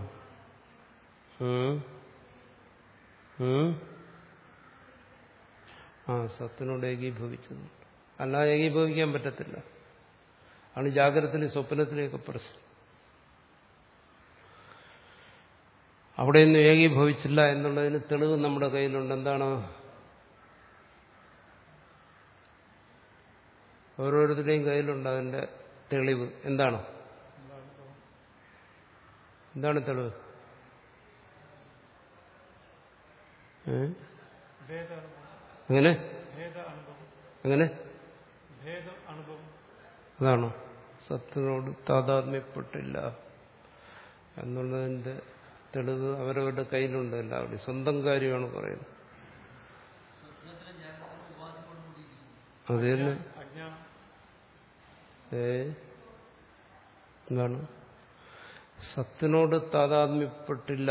ആ സത്തിനോട് ഏകീഭവിച്ചത് അല്ലാതെ ഏകീഭവിക്കാൻ പറ്റത്തില്ല ആണ് ജാഗ്രതത്തിലും സ്വപ്നത്തിലേക്ക് പ്രശ്നം അവിടെയൊന്നും ഏകീഭവിച്ചില്ല എന്നുള്ളതിന് തെളിവ് നമ്മുടെ കയ്യിലുണ്ട് എന്താണ് ഓരോരുത്തരുടെയും കയ്യിലുണ്ട് അതിന്റെ തെളിവ് എന്താണ് എന്താണ് തെളിവ് എങ്ങനെ എങ്ങനെ അതാണോ സത്തിനോട് താതാത്മ്യപ്പെട്ടില്ല എന്നുള്ളതിന്റെ തെളിവ് അവരവരുടെ കയ്യിലുണ്ട് എല്ലാവരുടെയും സ്വന്തം കാര്യമാണ് പറയുന്നത് അത് തന്നെ ഏ എന്താണ് സത്തിനോട് താതാത്മ്യപ്പെട്ടില്ല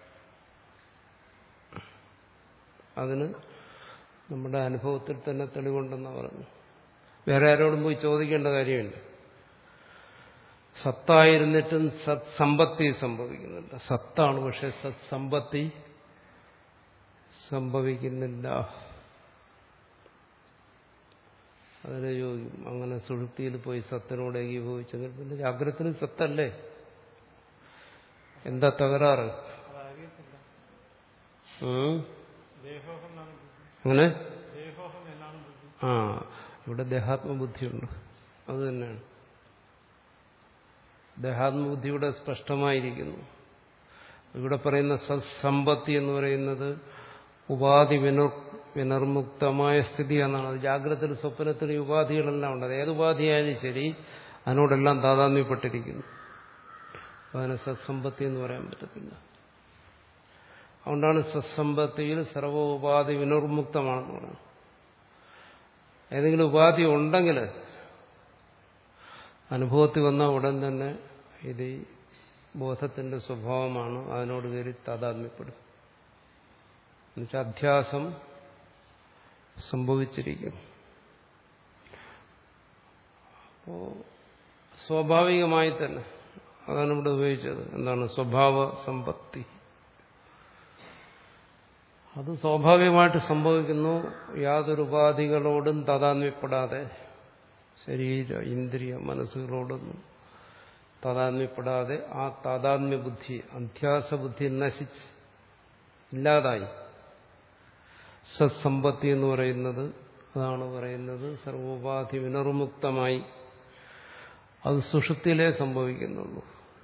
അതിന് നമ്മുടെ അനുഭവത്തിൽ തന്നെ തെളിവുണ്ടെന്ന് പറഞ്ഞു വേറെ ആരോടും പോയി ചോദിക്കേണ്ട കാര്യമില്ല സത്തായിരുന്നിട്ടും സത് സമ്പത്തി സംഭവിക്കുന്നില്ല സത്താണ് പക്ഷെ സത് സമ്പത്തി സംഭവിക്കുന്നില്ല അതിനെ ചോദിക്കും അങ്ങനെ സുഹൃത്തിയിൽ പോയി സത്തിനോട് ഏകീഭവിച്ചെങ്കിൽ പിന്നെ ജാഗ്രതത്തിനും സത്തല്ലേ എന്താ തകരാറ് അങ്ങനെ ആ ഇവിടെ ദേഹാത്മബുദ്ധിയുണ്ട് അത് തന്നെയാണ് ദേഹാത്മബുദ്ധി ഇവിടെ സ്പഷ്ടമായിരിക്കുന്നു ഇവിടെ പറയുന്ന സമ്പത്തി എന്ന് പറയുന്നത് ഉപാധി വിനിർ വിനിർമുക്തമായ സ്ഥിതി എന്നാണ് അത് ജാഗ്രതത്തിൽ സ്വപ്നത്തിൽ ഉപാധികളെല്ലാം ഉണ്ട് ഏത് ഉപാധിയായാലും ശരി അതിനോടെല്ലാം താതാത്മ്യപ്പെട്ടിരിക്കുന്നു അതിനെ സത്സമ്പത്തി എന്ന് പറയാൻ പറ്റത്തില്ല അതുകൊണ്ടാണ് സത്സമ്പത്തിയിൽ സർവോപാധി വിനിർമുക്തമാണെന്ന് പറയുന്നത് ഏതെങ്കിലും ഉപാധി ഉണ്ടെങ്കിൽ അനുഭവത്തിൽ വന്ന ഉടൻ തന്നെ ഇത് ഈ ബോധത്തിന്റെ സ്വഭാവമാണ് അതിനോട് കയറി താതാത്മ്യപ്പെടും എന്നുവെച്ചാൽ അധ്യാസം സംഭവിച്ചിരിക്കും അപ്പോ സ്വാഭാവികമായി തന്നെ അതാണ് ഇവിടെ ഉപയോഗിച്ചത് എന്താണ് സ്വഭാവ സമ്പത്തി അത് സ്വാഭാവികമായിട്ട് സംഭവിക്കുന്നു യാതൊരു ഉപാധികളോടും താതാത്മ്യപ്പെടാതെ ശരീര ഇന്ദ്രിയ മനസ്സുകളോടൊന്നും താതാത്മ്യപ്പെടാതെ ആ താതാത്മ്യ ബുദ്ധി അധ്യാസ ബുദ്ധി നശിച്ച് ഇല്ലാതായി സത്സമ്പത്തി എന്ന് പറയുന്നത് അതാണ് പറയുന്നത് സർവോപാധി വിനർമുക്തമായി അത് സുഷുപ്തിയിലേ സംഭവിക്കുന്നുള്ളൂ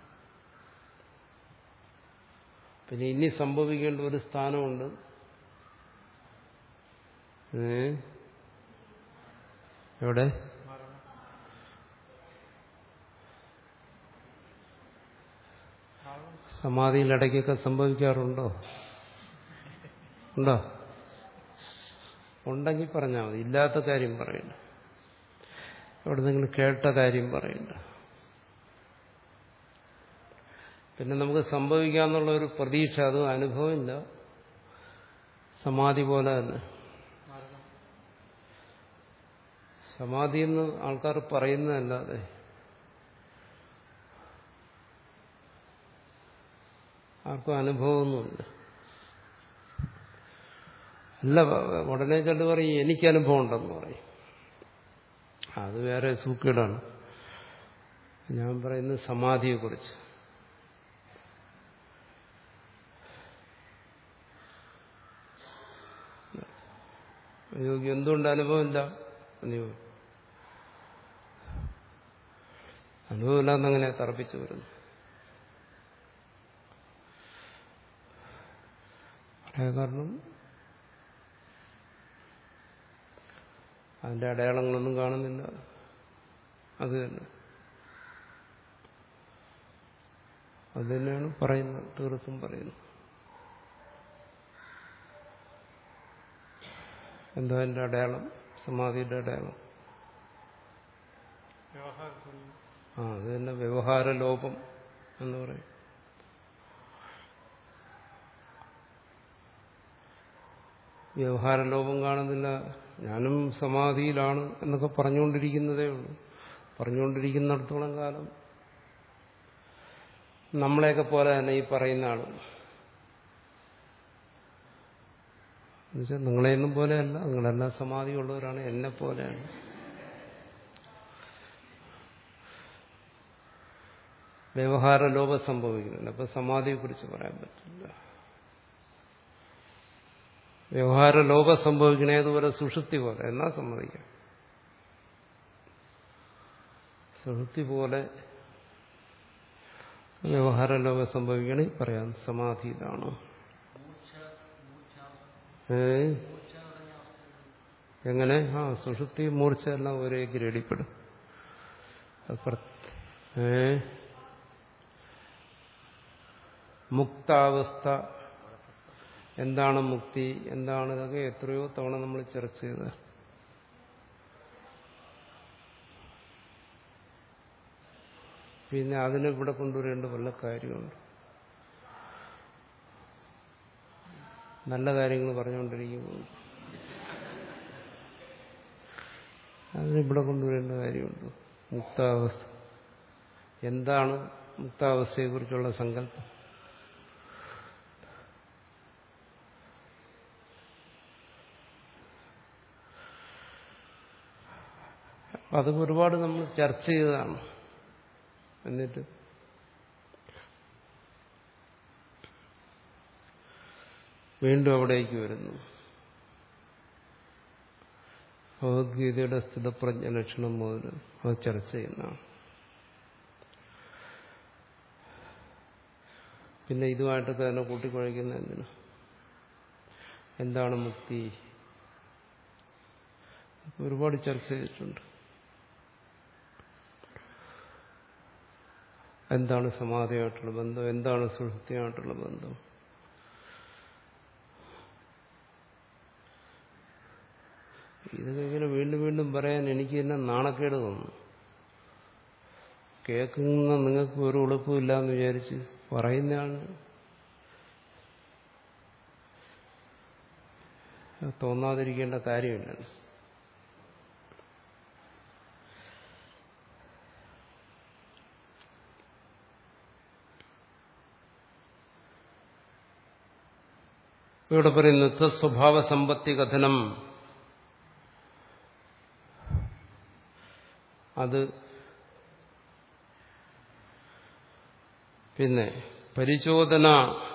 പിന്നെ ഇനി സംഭവിക്കേണ്ട ഒരു സ്ഥാനമുണ്ട് ഏ എവിടെ സമാധിയിൽ ഇടയ്ക്കൊക്കെ സംഭവിക്കാറുണ്ടോ ഉണ്ടോ ഉണ്ടെങ്കിൽ പറഞ്ഞാൽ മതി ഇല്ലാത്ത കാര്യം പറയണ്ട എവിടെ നിങ്ങൾ കേട്ട കാര്യം പറയണ്ട പിന്നെ നമുക്ക് സംഭവിക്കാന്നുള്ള ഒരു പ്രതീക്ഷ അത് അനുഭവമില്ല സമാധി പോലെ തന്നെ സമാധി എന്ന് ആൾക്കാർ പറയുന്നതല്ലാതെ ആർക്കും അനുഭവമൊന്നുമില്ല അല്ല ഉടനെ ചെന്ന് പറയും എനിക്ക് അനുഭവം ഉണ്ടെന്ന് പറയും അത് വേറെ സൂക്കേടാണ് ഞാൻ പറയുന്നത് സമാധിയെക്കുറിച്ച് യോഗി എന്തുകൊണ്ട് അനുഭവമില്ല എന്ന് ചോദിക്കും അനുഭവമില്ലാന്നങ്ങനെ തറപ്പിച്ചു വരുന്നു പറയാൻ കാരണം അതിന്റെ അടയാളങ്ങളൊന്നും കാണുന്നില്ല അത് തന്നെ അത് തന്നെയാണ് പറയുന്നത് തീർത്തും പറയുന്നത് എന്താ അതിന്റെ അടയാളം സമാധിയുടെ അടയാളം വ്യവഹാരത്തിൽ ആ അത് തന്നെ വ്യവഹാര ലോപം എന്ന് പറയും വ്യവഹാര ലോപം കാണുന്നില്ല ഞാനും സമാധിയിലാണ് എന്നൊക്കെ പറഞ്ഞുകൊണ്ടിരിക്കുന്നതേ ഉള്ളൂ പറഞ്ഞുകൊണ്ടിരിക്കുന്നിടത്തോളം കാലം നമ്മളെയൊക്കെ പോലെ തന്നെ ഈ പറയുന്ന ആളും എന്നുവെച്ചാൽ നിങ്ങളെയൊന്നും പോലെയല്ല നിങ്ങളെല്ലാം സമാധിയുള്ളവരാണ് എന്നെ പോലെയാണ് വ്യവഹാര ലോപം സംഭവിക്കുന്നുണ്ട് അപ്പൊ സമാധിയെക്കുറിച്ച് പറയാൻ പറ്റില്ല വ്യവഹാര ലോപം സംഭവിക്കണ ഏതുപോലെ സുഷുപ്തി പോലെ എന്നാ സമ്മതിക്കാം സുഷുപ്തി പോലെ വ്യവഹാര ലോകം സംഭവിക്കണേ പറയാം സമാധിയിലാണ് ഏ എങ്ങനെ ആ സുഷുപ്തി മൂർച്ച എല്ലാം ഒരേ ഗ്രേഡിപ്പെടും അത് പ്ര- ഏ മുക്താവസ്ഥ എന്താണ് മുക്തി എന്താണ് ഇതൊക്കെ എത്രയോ തവണ നമ്മൾ ചർച്ച ചെയ്ത് പിന്നെ അതിനെ ഇവിടെ കൊണ്ടുവരേണ്ട വല്ല കാര്യമുണ്ട് നല്ല കാര്യങ്ങൾ പറഞ്ഞുകൊണ്ടിരിക്കുമ്പോൾ അതിനിവിടെ കൊണ്ടുവരേണ്ട കാര്യമുണ്ട് മുക്താവസ്ഥ എന്താണ് മുക്താവസ്ഥയെക്കുറിച്ചുള്ള സങ്കല്പം അത് ഒരുപാട് നമ്മൾ ചർച്ച ചെയ്തതാണ് എന്നിട്ട് വീണ്ടും അവിടേക്ക് വരുന്നു ഭഗവത്ഗീതയുടെ സ്ഥിതപ്രജ്ഞ ലക്ഷണം മുതൽ അത് ചർച്ച ചെയ്യുന്നതാണ് പിന്നെ ഇതുമായിട്ടൊക്കെ തന്നെ കൂട്ടിക്കുഴയ്ക്കുന്ന എന്തിനാ എന്താണ് മുക്തി ഒരുപാട് ചർച്ച ചെയ്തിട്ടുണ്ട് എന്താണ് സമാധിയായിട്ടുള്ള ബന്ധം എന്താണ് സുഹൃത്തിയായിട്ടുള്ള ബന്ധം ഇതൊക്കെ ഇങ്ങനെ വീണ്ടും വീണ്ടും പറയാൻ എനിക്ക് തന്നെ നാണക്കേട് തോന്നുന്നു കേൾക്കുന്ന നിങ്ങൾക്ക് ഒരു ഉളുപ്പുമില്ല എന്ന് വിചാരിച്ച് പറയുന്നതാണ് തോന്നാതിരിക്കേണ്ട കാര്യമില്ലല്ലോ ഇവിടെ പറയുന്നു സ്വഭാവ സമ്പത്തി കഥനം അത് പിന്നെ പരിചോദന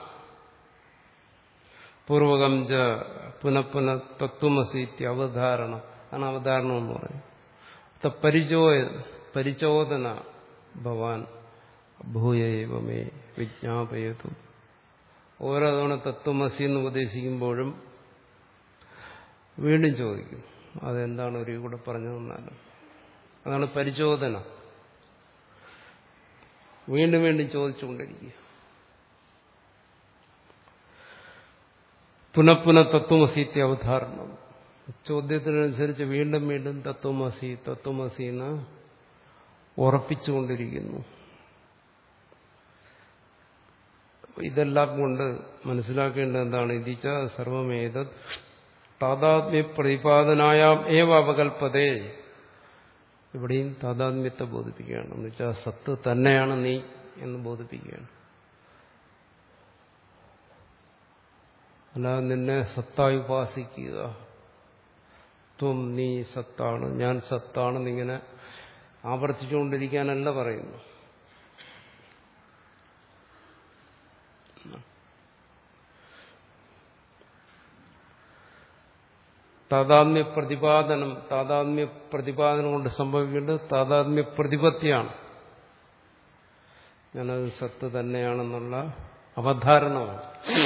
പൂർവകം ച പുനഃപുന തത്വമസീത്യ അവധാരണ ആണ് അവധാരണം എന്ന് പറയും പരിചോ പരിചോദന ഭവാൻ ഭൂയവമേ വിജ്ഞാപയതു ഓരോ തവണ തത്വമസി എന്ന് ഉപദേശിക്കുമ്പോഴും വീണ്ടും ചോദിക്കും അതെന്താണ് ഒരു കൂടെ പറഞ്ഞു തന്നാലും അതാണ് പരിചോദന വീണ്ടും വീണ്ടും ചോദിച്ചുകൊണ്ടിരിക്കുക പുനഃപുന തത്വമസീത്യ അവധാരണം ചോദ്യത്തിനനുസരിച്ച് വീണ്ടും വീണ്ടും തത്വമസി തത്വമസി എന്ന് ഉറപ്പിച്ചുകൊണ്ടിരിക്കുന്നു ഇതെല്ലാം കൊണ്ട് മനസ്സിലാക്കേണ്ടത് എന്താണ് ഇതിച്ച സർവമേത താതാത്മ്യ പ്രതിപാദനായാം ഏവ അവകൽപ്പതേ ഇവിടെയും താതാത്മ്യത്തെ ബോധിപ്പിക്കുകയാണ് എന്ന് വെച്ചാൽ സത്ത് തന്നെയാണ് നീ എന്ന് ബോധിപ്പിക്കുകയാണ് അല്ലാതെ നിന്നെ സത്തായി ഉപാസിക്കുക ത്വം നീ സത്താണ് ഞാൻ സത്താണെന്നിങ്ങനെ ആവർത്തിച്ചുകൊണ്ടിരിക്കാനല്ല പറയുന്നു താതാത്മ്യ പ്രതിപാദനം താതാത്മ്യ പ്രതിപാദനം കൊണ്ട് സംഭവിക്കേണ്ടത് താതാത്മ്യ പ്രതിപത്തിയാണ് ഞാനത് സത്ത് തന്നെയാണെന്നുള്ള അവധാരണമാണ്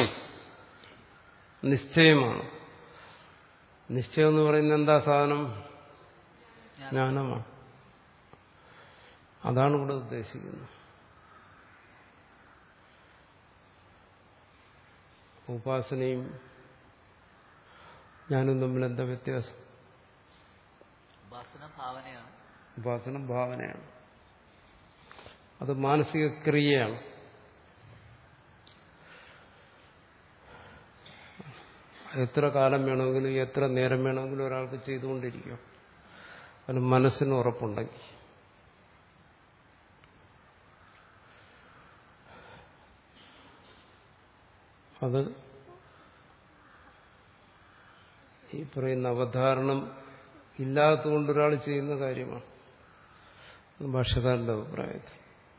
നിശ്ചയമാണ് നിശ്ചയം എന്ന് പറയുന്നത് എന്താ സാധനം ജ്ഞാനമാണ് അതാണ് ഇവിടെ ഉദ്ദേശിക്കുന്നത് ഉപാസനയും ഞാനും തമ്മിൽ എന്താ വ്യത്യാസം ഉപാസന ഭാവനയാണ് ഉപാസന ഭാവനയാണ് അത് മാനസിക ക്രിയയാണ് എത്ര കാലം വേണമെങ്കിലും എത്ര നേരം വേണമെങ്കിലും ഒരാൾക്ക് ചെയ്തുകൊണ്ടിരിക്കും അതിന് മനസ്സിന് ഉറപ്പുണ്ടെങ്കിൽ അത് ഈ പറയുന്ന അവധാരണം ഇല്ലാത്തതുകൊണ്ട് ഒരാൾ ചെയ്യുന്ന കാര്യമാണ് ഭാഷകാരന്റെ അഭിപ്രായത്തിൽ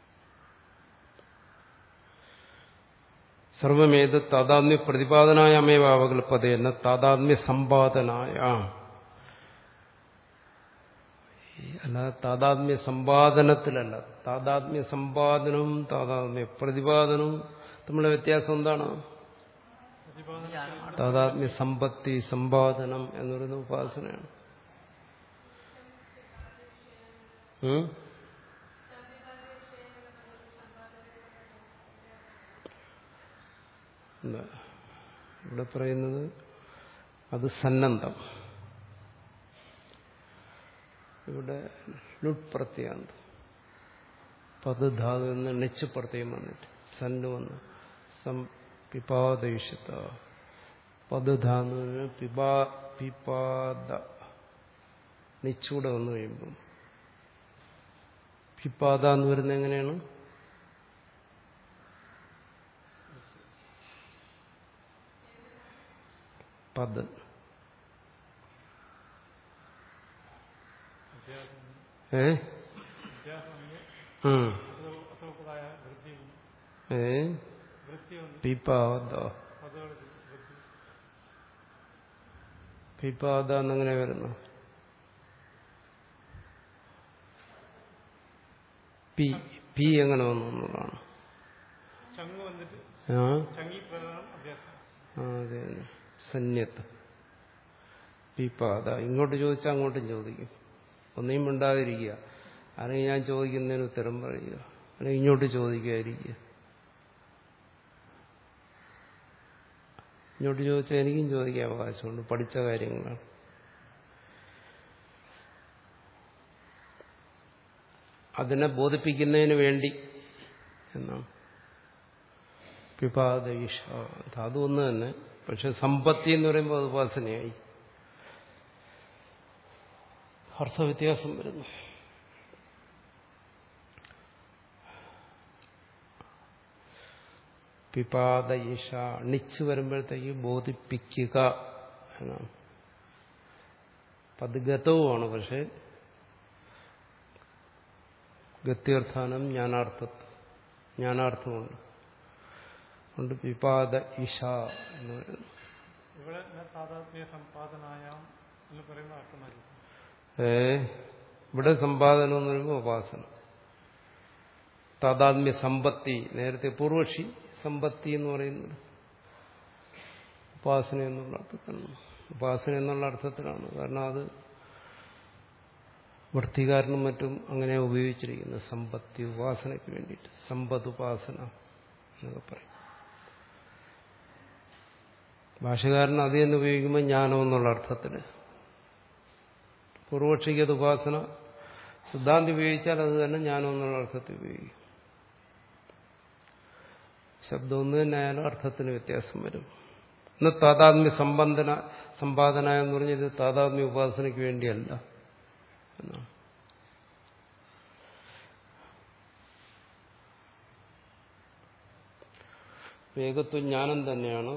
സർവമേത് താതാത്മ്യ പ്രതിപാദനായ അമേവ അവകൽപ്പത എന്ന താതാത്മ്യ സമ്പാദനായ അല്ലാതെ താതാത്മ്യ സമ്പാദനത്തിലല്ല താതാത്മ്യ സമ്പാദനവും താതാത്മ്യ പ്രതിപാദനവും തമ്മിലെ വ്യത്യാസം എന്താണ് താതാത്മ്യ സമ്പത്തി സമ്പാദനം എന്ന് പറയുന്ന ഉപാസനയാണ് ഉം? എന്താ ഇവിടെ പറയുന്നത് അത് സന്നദ്ധം ഇവിടെ ലുട്ട് പ്രത്യാന്തം പദധാതു എന്ന് നെച്ച് പ്രത്യം വന്നിട്ട് സന്ന് വന്ന് സം പിപാദയിഷത്ത പദധാതുവിന് പിപാ പിപാദ നിച്ചൂടെ വന്നു കഴിയുമ്പം പിപാദ എന്ന് വരുന്നത് എങ്ങനെയാണ് പദ് ഏ ഉം. ഏ പിപാദ പിപാദ എന്നങ്ങനെ വരുന്നു പി പി എങ്ങനെ വന്നു എന്നുള്ളതാണ് ചങ്ങ് വന്നിട്ട് ആ ചങ്ങി പ്രധാനം അഭ്യാസം ആ, അതെ സന്യത്ത് പിപാദ ഇങ്ങോട്ട് ചോദിച്ചാൽ അങ്ങോട്ടും ചോദിക്കും ഒന്നെയും മിണ്ടാതിരിക്കുക അല്ലെങ്കിൽ ഞാൻ ചോദിക്കുന്നതിന് ഉത്തരം പറയുക അല്ലെങ്കിൽ ഇങ്ങോട്ട് ചോദിക്കാതിരിക്കുക ഇങ്ങോട്ട് ചോദിച്ചാൽ എനിക്കും ചോദിക്കാൻ അവകാശമുണ്ട് പഠിച്ച കാര്യങ്ങളാണ് അതിനെ ബോധിപ്പിക്കുന്നതിന് വേണ്ടി എന്നാണ് പിപാദ ഈഷ ധാതു ഒന്ന് തന്നെ പക്ഷെ സമ്പത്തി എന്ന് പറയുമ്പോൾ അത് ഉപാസനയായി അർത്ഥവ്യത്യാസം വരുന്നു പിപാദ ഈഷ ണിച്ച് വരുമ്പോഴത്തേക്ക് ബോധിപ്പിക്കുക എന്നാണ് അത് ഗതവുമാണ് പക്ഷെ ഗത്യർത്ഥാനം ജ്ഞാനാർത്ഥത്വം ജ്ഞാനാർത്ഥമുണ്ട് അതുകൊണ്ട് പിപാദ ഇഷ എന്ന് പറയുന്നു ഇവിടെ താതാത്മ്യ സമ്പാദനായാം എന്ന് പറയുന്ന അർത്ഥം മതി ഏ ഇവിടെ സമ്പാദനം എന്ന് പറയുമ്പോൾ ഉപാസന താതാത്മ്യ സമ്പത്തി നേരത്തെ പൂർവക്ഷി സമ്പത്തി എന്ന് പറയുന്നത് ഉപാസന എന്നുള്ള അർത്ഥത്തിലാണ് ഉപാസന എന്നുള്ള അർത്ഥത്തിലാണ് കാരണം അത് വൃത്തികാരനും മറ്റും അങ്ങനെ ഉപയോഗിച്ചിരിക്കുന്നത് സമ്പത്തി ഉപാസനയ്ക്ക് വേണ്ടിയിട്ട് സമ്പത്ത് ഉപാസന എന്നൊക്കെ പറയും ഭാഷകാരൻ അത് തന്നെ ഉപയോഗിക്കുമ്പോൾ ജ്ഞാനം എന്നുള്ള അർത്ഥത്തിൽ പൂർവക്ഷിക്ക് അത് ഉപാസന സിദ്ധാന്തി ഉപയോഗിച്ചാൽ അത് തന്നെ ജ്ഞാനം എന്നുള്ള അർത്ഥത്തിൽ ഉപയോഗിക്കും ശബ്ദം ഒന്ന് തന്നെ ആയാലും അർത്ഥത്തിന് വ്യത്യാസം വരും ഇന്ന് താതാത്മ്യ സമ്പന്ദന സമ്പാദന എന്ന് പറഞ്ഞാൽ ഇത് താതാത്മ്യ ഉപാസനയ്ക്ക് വേണ്ടിയല്ല എന്നാണ് ഏകത്വ ജ്ഞാനം തന്നെയാണ്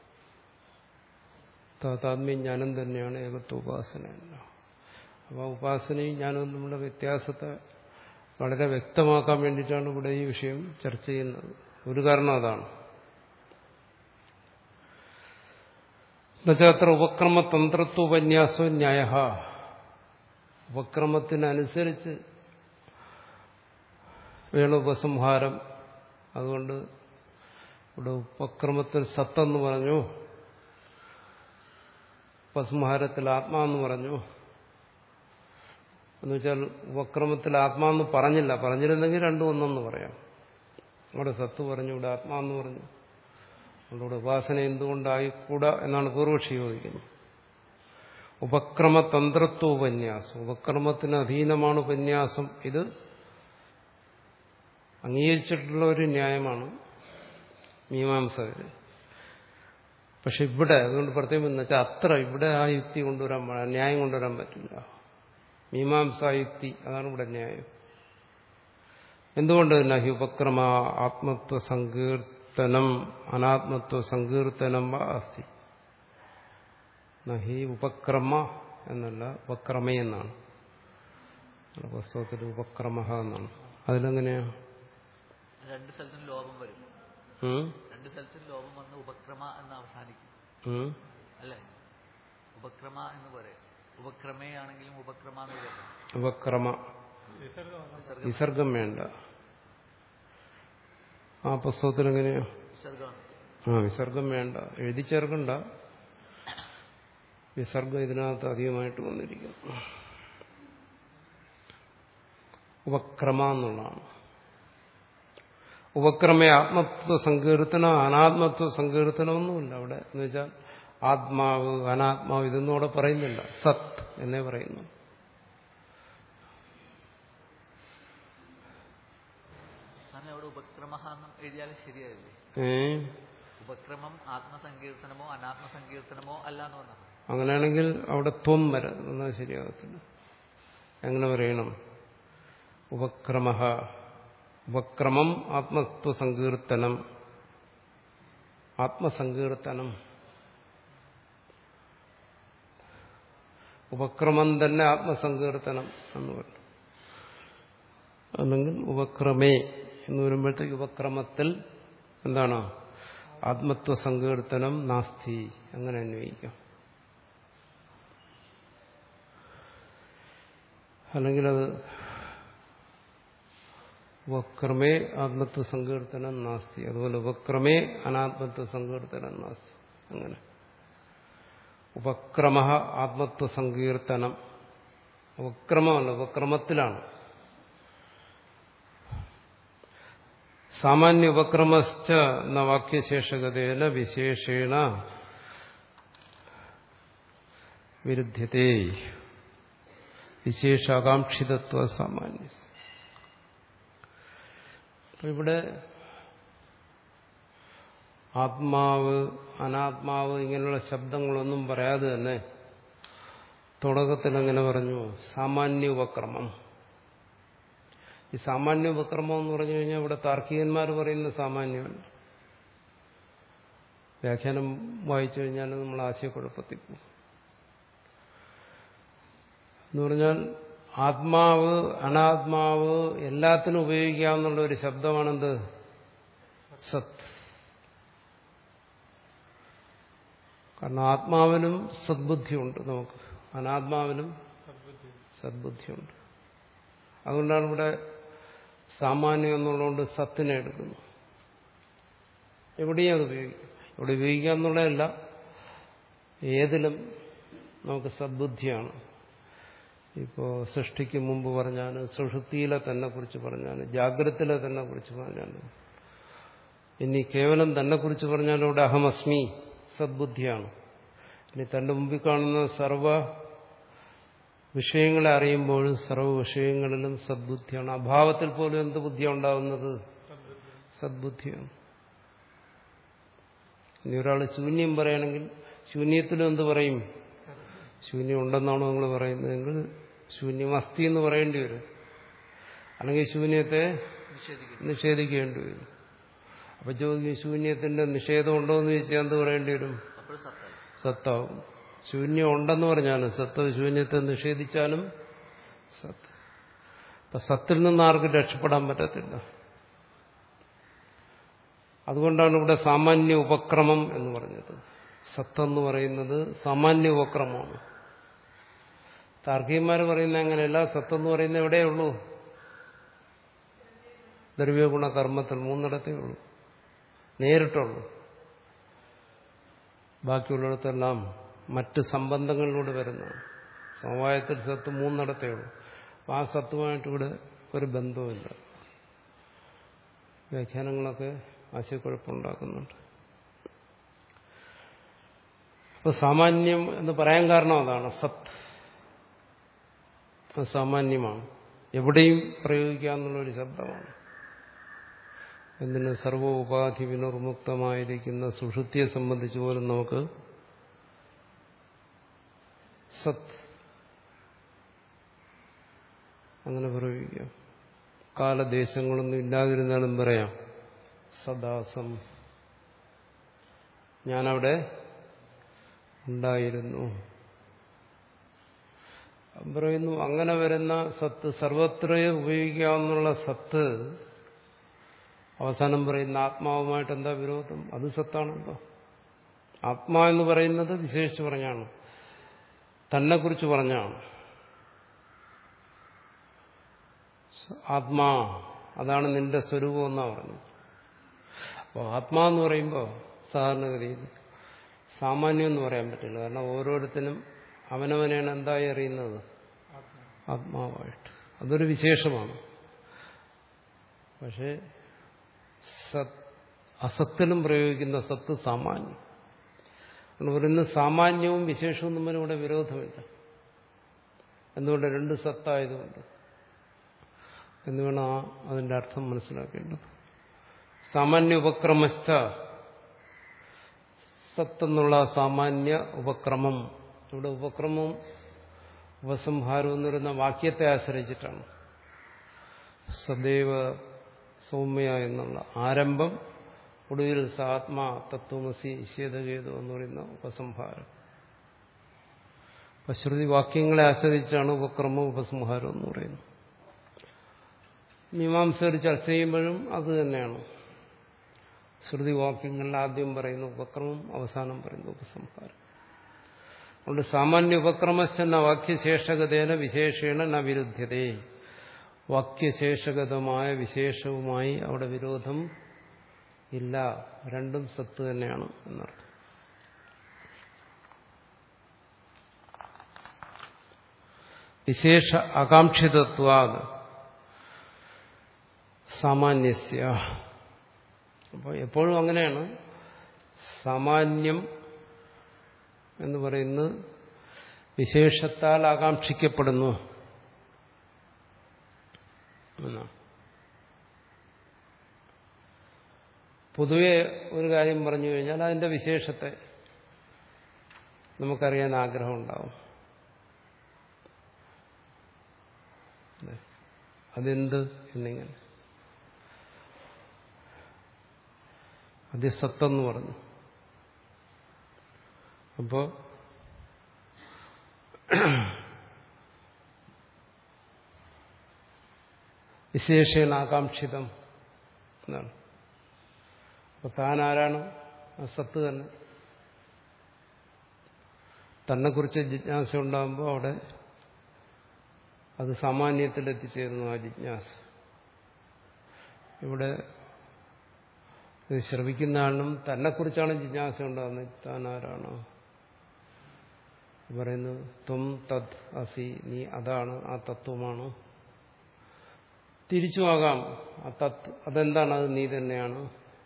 താതാത്മ്യ ജ്ഞാനം തന്നെയാണ് ഏകത്വ ഉപാസന അപ്പോൾ ഉപാസനയും ജ്ഞാനവും നമ്മുടെ വ്യത്യാസത്തെ വളരെ വ്യക്തമാക്കാൻ വേണ്ടിയിട്ടാണ് ഇവിടെ ഈ വിഷയം ചർച്ച ചെയ്യുന്നത് ഒരു കാരണം അതാണ് എന്നുവെച്ചാൽ ഉപക്രമതന്ത്രത്വ ഉപന്യാസോ ന്യായ ഉപക്രമത്തിനനുസരിച്ച് വേണം ഉപസംഹാരം അതുകൊണ്ട് ഇവിടെ ഉപക്രമത്തിൽ സത്തെന്ന് പറഞ്ഞു ഉപസംഹാരത്തിൽ ആത്മാന്ന് പറഞ്ഞു എന്നുവെച്ചാൽ ഉപക്രമത്തിൽ ആത്മാന്ന് പറഞ്ഞില്ല പറഞ്ഞിരുന്നെങ്കിൽ രണ്ടും ഒന്നെന്ന് പറയാം അവിടെ സത്ത് പറഞ്ഞു ഇവിടെ ആത്മാന്ന് പറഞ്ഞു അതുകൊണ്ട് ഉപാസന എന്തുകൊണ്ടായിക്കൂടാ എന്നാണ് പൂർവക്ഷി ചോദിക്കുന്നത് ഉപക്രമതന്ത്രത്വ ഉപന്യാസം ഉപക്രമത്തിന് അധീനമാണ് ഉപന്യാസം ഇത് അംഗീകരിച്ചിട്ടുള്ള ഒരു ന്യായമാണ് മീമാംസകര് പക്ഷെ ഇവിടെ അതുകൊണ്ട് പ്രത്യേകം എന്ന് വെച്ചാൽ അത്ര ഇവിടെ ആ യുക്തി കൊണ്ടുവരാൻ പാടില്ല, ന്യായം കൊണ്ടുവരാൻ പറ്റില്ല മീമാംസാ യുക്തി അതാണ് ഇവിടെ ന്യായം എന്തുകൊണ്ട് നഹി ഉപക്രമ ആത്മത്വ സങ്കീർത്തനം അനാത്മത്വ സങ്കീർത്തനം വാ അസ്തി നഹി ഉപക്രമ എന്നല്ല ഉപക്രമേ എന്നാണ് പുസ്തകത്തിൽ ഉപക്രമ എന്നാണ് അതിലെങ്ങനെയാ രണ്ട് സ്ഥലത്തും ലോപം വരും ഉം? രണ്ട് സ്ഥലത്തും ലോപം വന്ന് ഉപക്രമ എന്ന് അവസാനിക്കും ഉം? അല്ലേ ഉപക്രമ എന്ന് പറയും ഉപക്രമേ ആണെങ്കിലും ഉപക്രമ എന്ന് പറയും ഉപക്രമ വിസർഗം വിസർഗം വേണ്ട ആ പുസ്തകത്തിൽ എങ്ങനെയാ വിസർഗമാണ് ആ വിസർഗം വേണ്ട എഴുതി ചേർക്കണ്ട വിസർഗം ഇതിനകത്ത് അധികമായിട്ട് വന്നിരിക്കുന്നു ഉപക്രമ എന്നുള്ളതാണ് ഉപക്രമേ ആത്മത്വ സങ്കീർത്തനം അനാത്മത്വ സങ്കീർത്തനമൊന്നുമില്ല അവിടെ എന്ന് വെച്ചാൽ ആത്മാവ് അനാത്മാവ് ഇതൊന്നും അവിടെ പറയുന്നില്ല സത് എന്നേ പറയുന്നു സ്വാമി അവിടെ ഉപക്രമ എന്ന് എഴുതിയാലും ശരിയായില്ലേ ഏ ഉപക്രമം ആത്മസങ്കീർത്തനമോ അനാത്മസങ്കീർത്തനമോ അല്ല എന്ന് പറഞ്ഞത് അങ്ങനെയാണെങ്കിൽ അവിടെ ത്വം വരാം എന്നാൽ ശരിയാകത്തില്ല എങ്ങനെ പറയണം ഉപക്രമ ഉപക്രമം ആത്മത്വസങ്കീർത്തനം ആത്മസങ്കീർത്തനം ഉപക്രമം തന്നെ ആത്മസങ്കീർത്തനം എന്ന് പറഞ്ഞു അല്ലെങ്കിൽ ഉപക്രമേ എന്ന് വരുമ്പോഴത്തേക്ക് ഉപക്രമത്തിൽ എന്താണ് ആത്മത്വ സങ്കീർത്തനം നാസ്തി അങ്ങനെ അന്വയിക്കാം അല്ലെങ്കിൽ അത് ഉപക്രമേ ആത്മത്വ സങ്കീർത്തനം നാസ്തി അതുപോലെ ഉപക്രമേ അനാത്മത്വ സങ്കീർത്തനം നാസ്തി അങ്ങനെ ഉപക്രമ ആത്മത്വ സങ്കീർത്തനം ഉപക്രമമല്ല ഉപക്രമത്തിലാണ് സാമാന്യ ഉപക്രമശ്ച എന്ന വാക്യശേഷകതേന വിശേഷേണ വിരുദ്ധ്യത്തെ വിശേഷാകാംക്ഷിതത്വ സാമാന്യ അപ്പൊ ഇവിടെ ആത്മാവ് അനാത്മാവ് ഇങ്ങനെയുള്ള ശബ്ദങ്ങളൊന്നും പറയാതെ തന്നെ തുടക്കത്തിൽ എങ്ങനെ പറഞ്ഞു സാമാന്യ ഉപക്രമം ഈ സാമാന്യ ഉപക്രമം എന്ന് പറഞ്ഞു കഴിഞ്ഞാൽ ഇവിടെ താർക്കികന്മാർ പറയുന്ന സാമാന്യമല്ല വ്യാഖ്യാനം വായിച്ചു കഴിഞ്ഞാൽ നമ്മൾ ആശയക്കുഴപ്പത്തിൽ പോകും എന്ന് പറഞ്ഞാൽ ആത്മാവ് അനാത്മാവ് എല്ലാത്തിനും ഉപയോഗിക്കാവുന്ന ഒരു ശബ്ദമാണെന്ത് സത്ത് കാരണം ആത്മാവിനും സദ്ബുദ്ധിയുണ്ട് നമുക്ക് അനാത്മാവിനും സദ്ബുദ്ധിയുണ്ട് അതുകൊണ്ടാണ് ഇവിടെ സാമാന്യം എന്നുള്ളതുകൊണ്ട് സത്തിനെ എടുക്കുന്നു എവിടെയും അത് ഉപയോഗിക്കും ഇവിടെ ഉപയോഗിക്കുക എന്നുള്ളതല്ല ഏതിലും നമുക്ക് സദ്ബുദ്ധിയാണ് ഇപ്പോൾ സൃഷ്ടിക്ക് മുമ്പ് പറഞ്ഞാൽ സുഷുപ്തിയിലെ തന്നെ കുറിച്ച് പറഞ്ഞാൽ ജാഗ്രതയിലെ തന്നെ കുറിച്ച് പറഞ്ഞാൽ ഇനി കേവലം തന്നെ കുറിച്ച് പറഞ്ഞാൽ ഇവിടെ അഹമസ്മി സദ്ബുദ്ധിയാണ് ഇനി തന്റെ മുമ്പിൽ കാണുന്ന സർവ വിഷയങ്ങളെ അറിയുമ്പോഴും സർവ്വ വിഷയങ്ങളിലും സദ്ബുദ്ധിയാണ് അഭാവത്തിൽ പോലും എന്ത് ബുദ്ധിയാണ് ഉണ്ടാവുന്നത് സദ്ബുദ്ധിയാണ് ഇനി ഒരാൾ ശൂന്യം പറയുകയാണെങ്കിൽ ശൂന്യത്തിലും എന്ത് പറയും ശൂന്യം ഉണ്ടെന്നാണോ നിങ്ങൾ പറയുന്നതെങ്കിൽ ശൂന്യം അസ്ഥി എന്ന് പറയേണ്ടി വരും അല്ലെങ്കിൽ ശൂന്യത്തെ നിഷേധിക്കുന്നു നിഷേധിക്കേണ്ടി വരും അപ്പൊ ചോദിക്കും ശൂന്യത്തിന്റെ നിഷേധം ഉണ്ടോ എന്ന് ചോദിച്ചാൽ എന്ത് പറയേണ്ടി വരും അപ്പോൾ സത്തായി സത്താവും ശൂന്യം ഉണ്ടെന്ന് പറഞ്ഞാലും സത്ത് ശൂന്യത്തെ നിഷേധിച്ചാലും സത്ത് അപ്പൊ സത്തിൽ നിന്ന് ആർക്കും രക്ഷപ്പെടാൻ പറ്റത്തില്ല അതുകൊണ്ടാണ് ഇവിടെ സാമാന്യ ഉപക്രമം എന്ന് പറഞ്ഞത് സത്തെന്ന് പറയുന്നത് സാമാന്യ ഉപക്രമമാണ് താർക്കികന്മാർ പറയുന്ന അങ്ങനെയല്ല സത്തെന്ന് പറയുന്നത് എവിടെയുള്ളൂ ദ്രവ്യഗുണ കർമ്മത്തിൽ മൂന്നിടത്തേ ഉള്ളൂ നേരിട്ടുള്ളൂ ബാക്കിയുള്ളിടത്തെല്ലാം മറ്റ് സംബന്ധങ്ങളിലൂടെ വരുന്നതാണ് സമവായത്തിൽ സത്ത് മൂന്നിടത്തേ ഉള്ളൂ അപ്പം ആ സത്തുമായിട്ട് ഇവിടെ ഒരു ബന്ധവുമില്ല വ്യാഖ്യാനങ്ങളൊക്കെ ആശയക്കുഴപ്പമുണ്ടാക്കുന്നുണ്ട് അപ്പോൾ സാമാന്യം എന്ന് പറയാൻ കാരണം അതാണ് സത്ത് അത് സാമാന്യമാണ് എവിടെയും പ്രയോഗിക്കാമെന്നുള്ളൊരു ശബ്ദമാണ് എന്തിന് സർവ ഉപാധി വിനിർമുക്തമായിരിക്കുന്ന സുഷുതിയെ സംബന്ധിച്ച് പോലും നമുക്ക് സത്ത് അങ്ങനെ പ്രയോഗിക്കാം കാലദേശങ്ങളൊന്നും ഇല്ലാതിരുന്നാലും പറയാം സദാസം ഞാനവിടെ ഉണ്ടായിരുന്നു പറയുന്നു അങ്ങനെ വരുന്ന സത്ത് സർവത്രയെ ഉപയോഗിക്കാവുന്നുള്ള സത്ത് അവസാനം പറയുന്ന ആത്മാവുമായിട്ട് എന്താ വിരോധം അത് സത്താണല്ലോ ആത്മാ എന്ന് പറയുന്നത് വിശേഷിച്ച് പറഞ്ഞാണ് തന്നെക്കുറിച്ച് പറഞ്ഞാണ് ആത്മാ അതാണ് നിന്റെ സ്വരൂപം എന്നാ പറഞ്ഞത് അപ്പോൾ ആത്മാ എന്ന് പറയുമ്പോൾ സാധാരണഗതിയിൽ സാമാന്യം എന്ന് പറയാൻ പറ്റില്ല കാരണം ഓരോരുത്തരും അവനവനെയാണ് എന്തായി അറിയുന്നത് ആത്മാവായിട്ട് അതൊരു വിശേഷമാണ് പക്ഷേ സത് അസത്തിലും പ്രയോഗിക്കുന്ന സത്ത് സാമാന്യം അതുകൊണ്ട് പറയുന്നത് സാമാന്യവും വിശേഷവും തമ്മിൽ ഇവിടെ വിരോധമില്ല എന്തുകൊണ്ട് രണ്ട് സത്തായതുകൊണ്ട് എന്ന് വേണം ആ അതിന്റെ അർത്ഥം മനസ്സിലാക്കേണ്ടത് സാമാന്യ ഉപക്രമസ്ഥ സത്തെന്നുള്ള സാമാന്യ ഉപക്രമം ഇവിടെ ഉപക്രമവും ഉപസംഹാരവും എന്ന് പറയുന്ന വാക്യത്തെ ആശ്രയിച്ചിട്ടാണ് സദൈവ സൗമ്യ എന്നുള്ള ആരംഭം ഒടുവിൽ സാത്മാ തത്വമസി ശേതകേതു എന്ന് പറയുന്ന ഉപസംഹാരം അപ്പൊ ശ്രുതി വാക്യങ്ങളെ ആശ്രയിച്ചാണ് ഉപക്രമം ഉപസംഹാരം എന്ന് പറയുന്നത് മീമാംസകർ ചർച്ച ചെയ്യുമ്പോഴും അത് തന്നെയാണ് ശ്രുതി വാക്യങ്ങളിൽ ആദ്യം പറയുന്ന ഉപക്രമം അവസാനം പറയുന്ന ഉപസംഹാരം അതുകൊണ്ട് സാമാന്യ ഉപക്രമശ്ചെന്ന വാക്യശേഷകതേന വിശേഷേണ ന വിരുദ്ധ്യതേ വാക്യശേഷഗതമായ വിശേഷവുമായി അവിടെ വിരോധം ഇല്ല രണ്ടും സത്ത് തന്നെയാണ് എന്നർത്ഥം വിശേഷ ആകാംക്ഷിതത്വാത് സാമാന്യസ്യ അപ്പോൾ എപ്പോഴും അങ്ങനെയാണ് സാമാന്യം എന്ന് പറയുന്നത് വിശേഷത്താൽ ആകാംക്ഷിക്കപ്പെടുന്നു എന്നാണ് പൊതുവെ ഒരു കാര്യം പറഞ്ഞു കഴിഞ്ഞാൽ അതിന്റെ വിശേഷത്തെ നമുക്കറിയാൻ ആഗ്രഹം ഉണ്ടാവും അതെന്ത് എന്നിങ്ങനെ അത് സത്തെന്ന് പറഞ്ഞു അപ്പോ വിശേഷേണ ആകാംക്ഷിതം എന്നാണ് അപ്പൊ താൻ ആരാണ് ആ സത്ത് തന്നെ തന്നെക്കുറിച്ച് ജിജ്ഞാസ ഉണ്ടാകുമ്പോൾ അവിടെ അത് സാമാന്യത്തിൽ എത്തിച്ചേരുന്നു ആ ജിജ്ഞാസ ഇവിടെ ഇത് ശ്രവിക്കുന്ന ആളിനും തന്നെക്കുറിച്ചാണ് ജിജ്ഞാസ ഉണ്ടാകുന്നത് താൻ ആരാണ് പറയുന്നത് ത്വം തത് അസി നീ അതാണ് ആ തത്വമാണ് തിരിച്ചുമാകാം ആ തത് അതെന്താണ് അത് നീ തന്നെയാണ്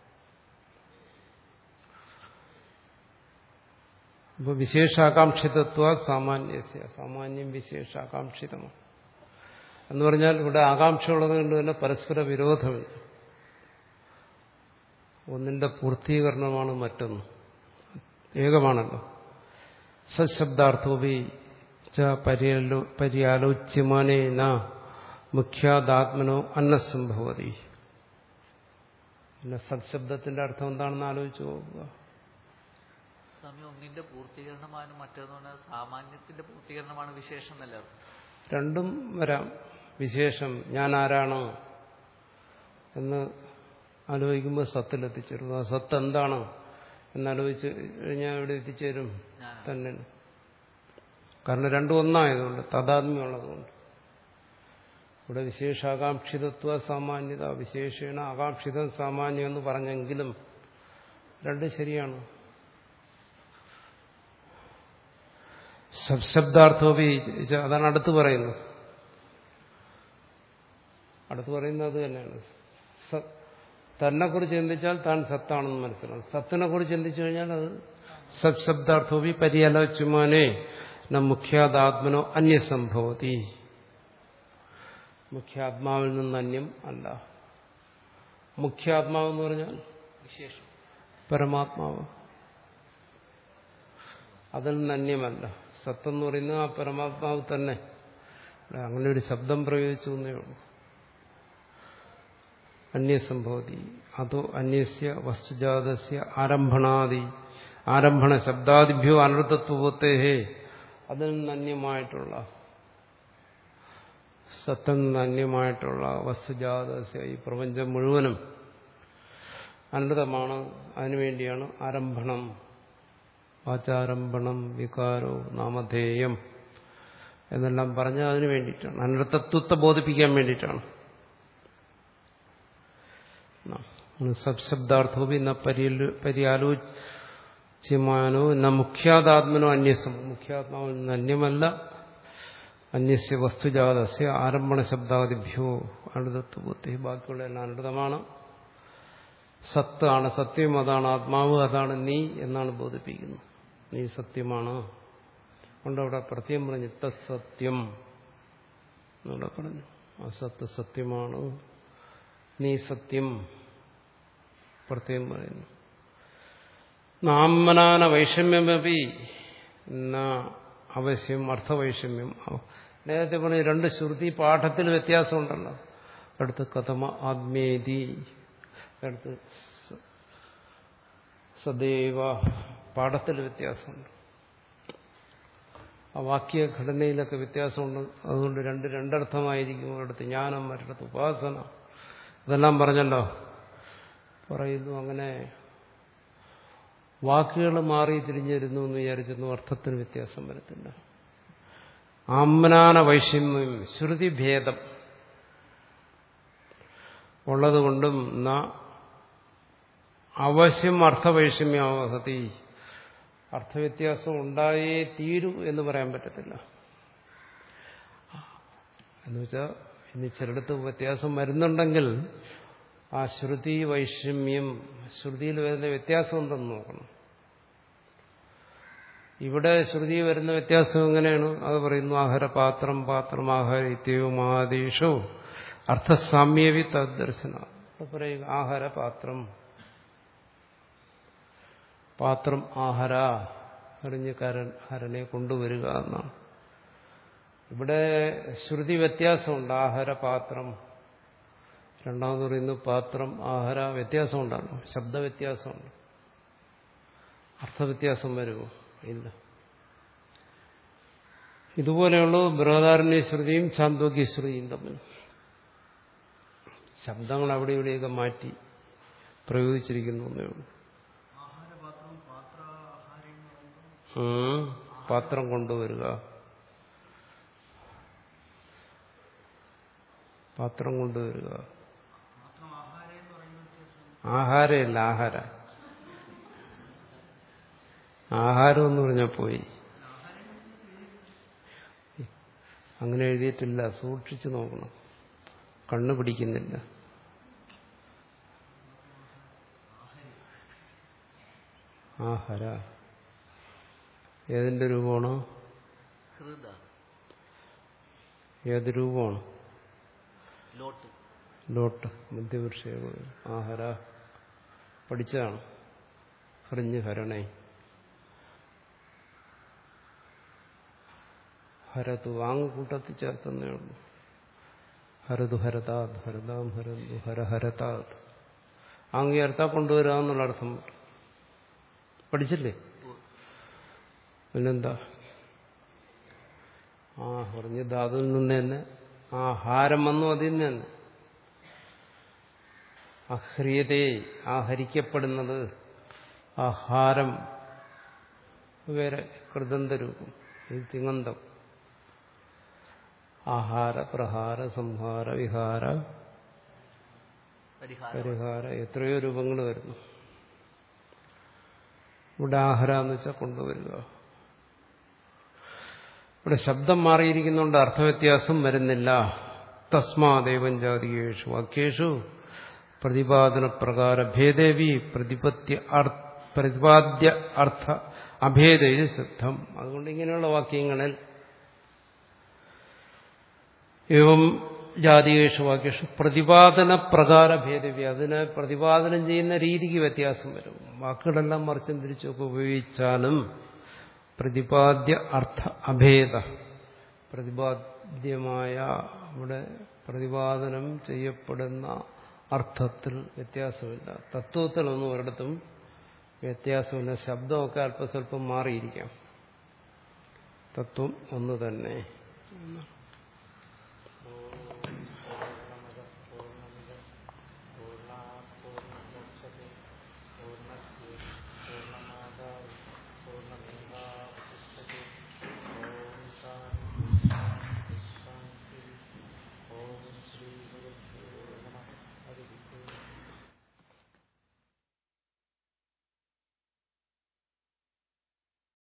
ഇപ്പൊ വിശേഷാകാംക്ഷിതത്വ സാമാന്യസ്യ സാമാന്യം വിശേഷാകാംക്ഷിതമാണ് എന്ന് പറഞ്ഞാൽ ഇവിടെ ആകാംക്ഷയുള്ളത് കൊണ്ട് തന്നെ പരസ്പര വിരോധമില്ല ഒന്നിന്റെ പൂർത്തീകരണമാണ് മറ്റൊന്ന് ഏകമാണല്ലോ സശബ്ദാർത്ഥോപി പര്യാലോച്യമാനേന മുഖ്യാദാത്മനോ അന്നസംഭവതി പിന്നെ സത്ശബ്ദത്തിന്റെ അർത്ഥം എന്താണെന്ന് ആലോചിച്ച് നോക്കുക സ്വാമി ഒന്നിന്റെ പൂർത്തീകരണമാണ് മറ്റൊന്ന് പറഞ്ഞാൽ സാമാന്യത്തിന്റെ പൂർത്തീകരണമാണ് വിശേഷം എന്നല്ല അർത്ഥം രണ്ടും വരാം വിശേഷം ഞാൻ ആരാണ് എന്ന് ആലോചിക്കുമ്പോൾ സത്തിലെത്തിച്ചേരുന്നു ആ സത്ത് എന്താണ് എന്നാലോചിച്ച് കഴിഞ്ഞാൽ എവിടെ എത്തിച്ചേരും ഞാൻ തന്നെ കാരണം രണ്ടും ഒന്നായതുകൊണ്ട് തഥാത്മ്യമുള്ളതുകൊണ്ട് ഇവിടെ വിശേഷാകാംക്ഷിതത്വ സാമാന്യത വിശേഷേണ ആകാംക്ഷിതം സാമാന്യം എന്ന് പറഞ്ഞെങ്കിലും രണ്ടും ശരിയാണ് ശബ്ദാർത്ഥോപി അതാണ് അടുത്ത് പറയുന്നത് അടുത്ത് പറയുന്നത് അത് തന്നെയാണ് സ- തന്നെക്കുറിച്ച് ചിന്തിച്ചാൽ താൻ സത്താണെന്ന് മനസ്സിലാവും സത്തിനെ കുറിച്ച് ചിന്തിച്ചു കഴിഞ്ഞാൽ അത് സബ്ശബ്ദാർത്ഥോപി പരിയലോചുമാനെ ന മുഖ്യാദാത്മനോ അന്യസംഭവതി മുഖ്യാത്മാവിൽ നിന്ന് അന്യം അല്ല മുഖ്യാത്മാവെന്ന് പറഞ്ഞാൽ വിശേഷം പരമാത്മാവ് അതിൽ നിന്ന് അന്യമല്ല സത്തെന്ന് പറയുന്നത് ആ പരമാത്മാവ് തന്നെ ഇവിടെ അങ്ങനെ ഒരു ശബ്ദം പ്രയോഗിച്ചു എന്നേ ഉള്ളൂ അന്യസംഭവതി അതോ അന്യസ്യ വസ്തുജാതസ്യ ആരംഭണാദി ആരംഭണ ശബ്ദാദിഭ്യോ അനർത്ഥത്വത്തേഹേ അതിൽ നിന്ന് അന്യമായിട്ടുള്ള സത്തിൽ നിന്ന് അന്യമായിട്ടുള്ള വസ്തുജാതസ്യ ഈ പ്രപഞ്ചം മുഴുവനും അനൃതമാണ് അതിനുവേണ്ടിയാണ് ആരംഭണം വാചാരംഭണം വികാരോ നാമധേയം എന്നെല്ലാം പറഞ്ഞ അതിനു വേണ്ടിയിട്ടാണ് അനർത്ഥത്വത്തെ ബോധിപ്പിക്കാൻ വേണ്ടിയിട്ടാണ് സബ്ശബ്ദാർത്ഥോപി ന പരിയാലോച്യമാനോ ന മുഖ്യാതാത്മനോ അന്യസം മുഖ്യാത്മാവിൽ നിന്ന് അന്യമല്ല അന്യസ്യ വസ്തുജാതസ്യ ആരംഭണ ശബ്ദാദിഭ്യോ അനൃതത്വത്തെ ബാക്കിയുള്ള എല്ലാം അനൃതമാണ് സത്താണ് സത്യം അതാണ് ആത്മാവ് അതാണ് നീ എന്നാണ് ബോധിപ്പിക്കുന്നത് നീ സത്യമാണ് കൊണ്ട് അവിടെ പ്രത്യേകം പറഞ്ഞു തത്സത്യം എന്നവിടെ പറഞ്ഞു ആ സത്ത് സത്യമാണ് നീ സത്യം പ്രത്യേകം പറയുന്നു നാമനാന വൈഷമ്യമപി ന അവശ്യം അർത്ഥവൈഷമ്യം നേരത്തെ പറഞ്ഞ രണ്ട് ശ്രുതി പാഠത്തിൽ വ്യത്യാസമുണ്ടല്ലോ അടുത്ത് കഥമ ആത്മേതി അടുത്ത് സ- സദൈവ പാഠത്തിൽ വ്യത്യാസമുണ്ട് ആ വാക്യഘടനയിലൊക്കെ വ്യത്യാസമുണ്ട് അതുകൊണ്ട് രണ്ട് രണ്ടർത്ഥമായിരിക്കും ഒരിടത്ത് ജ്ഞാനം മറ്റിടത്ത് ഉപാസന ഇതെല്ലാം പറഞ്ഞല്ലോ പറയുന്നു അങ്ങനെ വാക്കുകൾ മാറി തിരിഞ്ഞിരുന്നു എന്ന് വിചാരിച്ചിരുന്നു അർത്ഥത്തിന് വ്യത്യാസം വരത്തില്ല ആമ്നാന വൈഷമ്യം ശ്രുതിഭേദം ഉള്ളതുകൊണ്ടും ന അവശ്യം അർത്ഥവൈഷമ്യാവഹതി അർത്ഥവ്യത്യാസം ഉണ്ടായേ തീരൂ എന്ന് പറയാൻ പറ്റത്തില്ല എന്നുവെച്ചാൽ ഇനി ചിലടത്ത് വ്യത്യാസം വരുന്നുണ്ടെങ്കിൽ ആ ശ്രുതി വൈഷമ്യം ശ്രുതിയിൽ വരുന്ന വ്യത്യാസം എന്തെന്ന് നോക്കണം ഇവിടെ ശ്രുതി വരുന്ന വ്യത്യാസം എങ്ങനെയാണ് അത് പറയുന്നു ആഹാര പാത്രം പാത്രം ആഹാര ഇത്യവും ആദേശോ അർത്ഥസാമ്യവി തദ്ദർശന അവിടെ പറയുക ആഹാര പാത്രം പാത്രം ആഹാര എറിഞ്ഞ് കരൻ ഹരനെ കൊണ്ടുവരിക എന്നാണ് ഇവിടെ ശ്രുതി വ്യത്യാസമുണ്ട് ആഹാര പാത്രം രണ്ടാമത് പറയുന്നു പാത്രം ആഹാര വ്യത്യാസമുണ്ടല്ലോ ശബ്ദവ്യത്യാസമുണ്ട് അർത്ഥവ്യത്യാസം വരുമോ ഇല്ല ഇതുപോലെയുള്ള ബൃഹദാരണ്യ ശ്രുതിയും ചാന്തോക്യ ശ്രുതിയും തമ്മിൽ ശബ്ദങ്ങൾ അവിടെ ഇവിടെയൊക്കെ മാറ്റി പ്രയോഗിച്ചിരിക്കുന്നു എന്നേ ഉള്ളൂ ഉം. പാത്രം കൊണ്ടുവരിക പാത്രം കൊണ്ടുവരിക ആഹാരമില്ല ആഹാര ആഹാരം എന്ന് പറഞ്ഞാൽ പോയി അങ്ങനെ എഴുതിയിട്ടില്ല സൂക്ഷിച്ചു നോക്കണം കണ്ണു പിടിക്കുന്നില്ല ആഹാര ഏതിന്റെ രൂപമാണ് ഹൃദ ഏത് രൂപമാണ് ലോട്ട് ലോട്ട് മധ്യപുരുഷ ആഹാര പഠിച്ചതാണ് ഹറിഞ്ഞ് ഹരണേ ഹരതു വാങ് കൂട്ടത്തിൽ ചേർത്തന്നേ ഉള്ളൂ ഹരതു ഹരതാത് ഹരതാം ഹരന്തു ഹര ഹരതാത് ആങ് ചേർത്താ കൊണ്ടുവരിക എന്നുള്ള അർത്ഥം പഠിച്ചില്ലേ പിന്നെന്താ ആ ഹറിഞ്ഞ് ധാതുവിൽ നിന്ന് തന്നെ ആ ഹാരം വന്നു അതിൽ നിന്ന് തന്നെ അഹ്രിയതേ ആഹരിക്കപ്പെടുന്നത് ആഹാരം വേറെ കൃതന്തരൂപം ഇത് തിങ്ങന്തം ആഹാര പ്രഹാര സംഹാര വിഹാര പരിഹാരം പരിഹാര എത്രയോ രൂപങ്ങൾ വരുന്നു ഇവിടെ ആഹാര എന്ന് വെച്ചാൽ കൊണ്ടുവരിക ഇവിടെ ശബ്ദം മാറിയിരിക്കുന്നതുകൊണ്ട് അർത്ഥവ്യത്യാസം വരുന്നില്ല തസ്മാദേവം ജാതികേഷു വാക്യേഷു പ്രതിപാദന പ്രകാര ഭേദേവി പ്രതിപത്യ അർ- പ്രതിപാദ്യ അർത്ഥ അഭേദ സിദ്ധം അതുകൊണ്ട് ഇങ്ങനെയുള്ള വാക്യങ്ങളിൽ ഏവം ജാതികേഷു വാക്യേഷു പ്രതിപാദന പ്രകാര ഭേദവി അതിനെ പ്രതിപാദനം ചെയ്യുന്ന രീതിക്ക് വ്യത്യാസം വരും വാക്കുകളെല്ലാം മറിച്ചും തിരിച്ചൊക്കെ ഉപയോഗിച്ചാലും പ്രതിപാദ്യ അർത്ഥ അഭേദ പ്രതിപാദ്യമായ ഇവിടെ പ്രതിപാദനം ചെയ്യപ്പെടുന്ന അർത്ഥത്തിൽ വ്യത്യാസമില്ല തത്വത്തിലൊന്നും ഒരിടത്തും വ്യത്യാസമില്ല ശബ്ദമൊക്കെ അല്പസ്വല്പം മാറിയിരിക്കാം തത്വം ഒന്ന് തന്നെ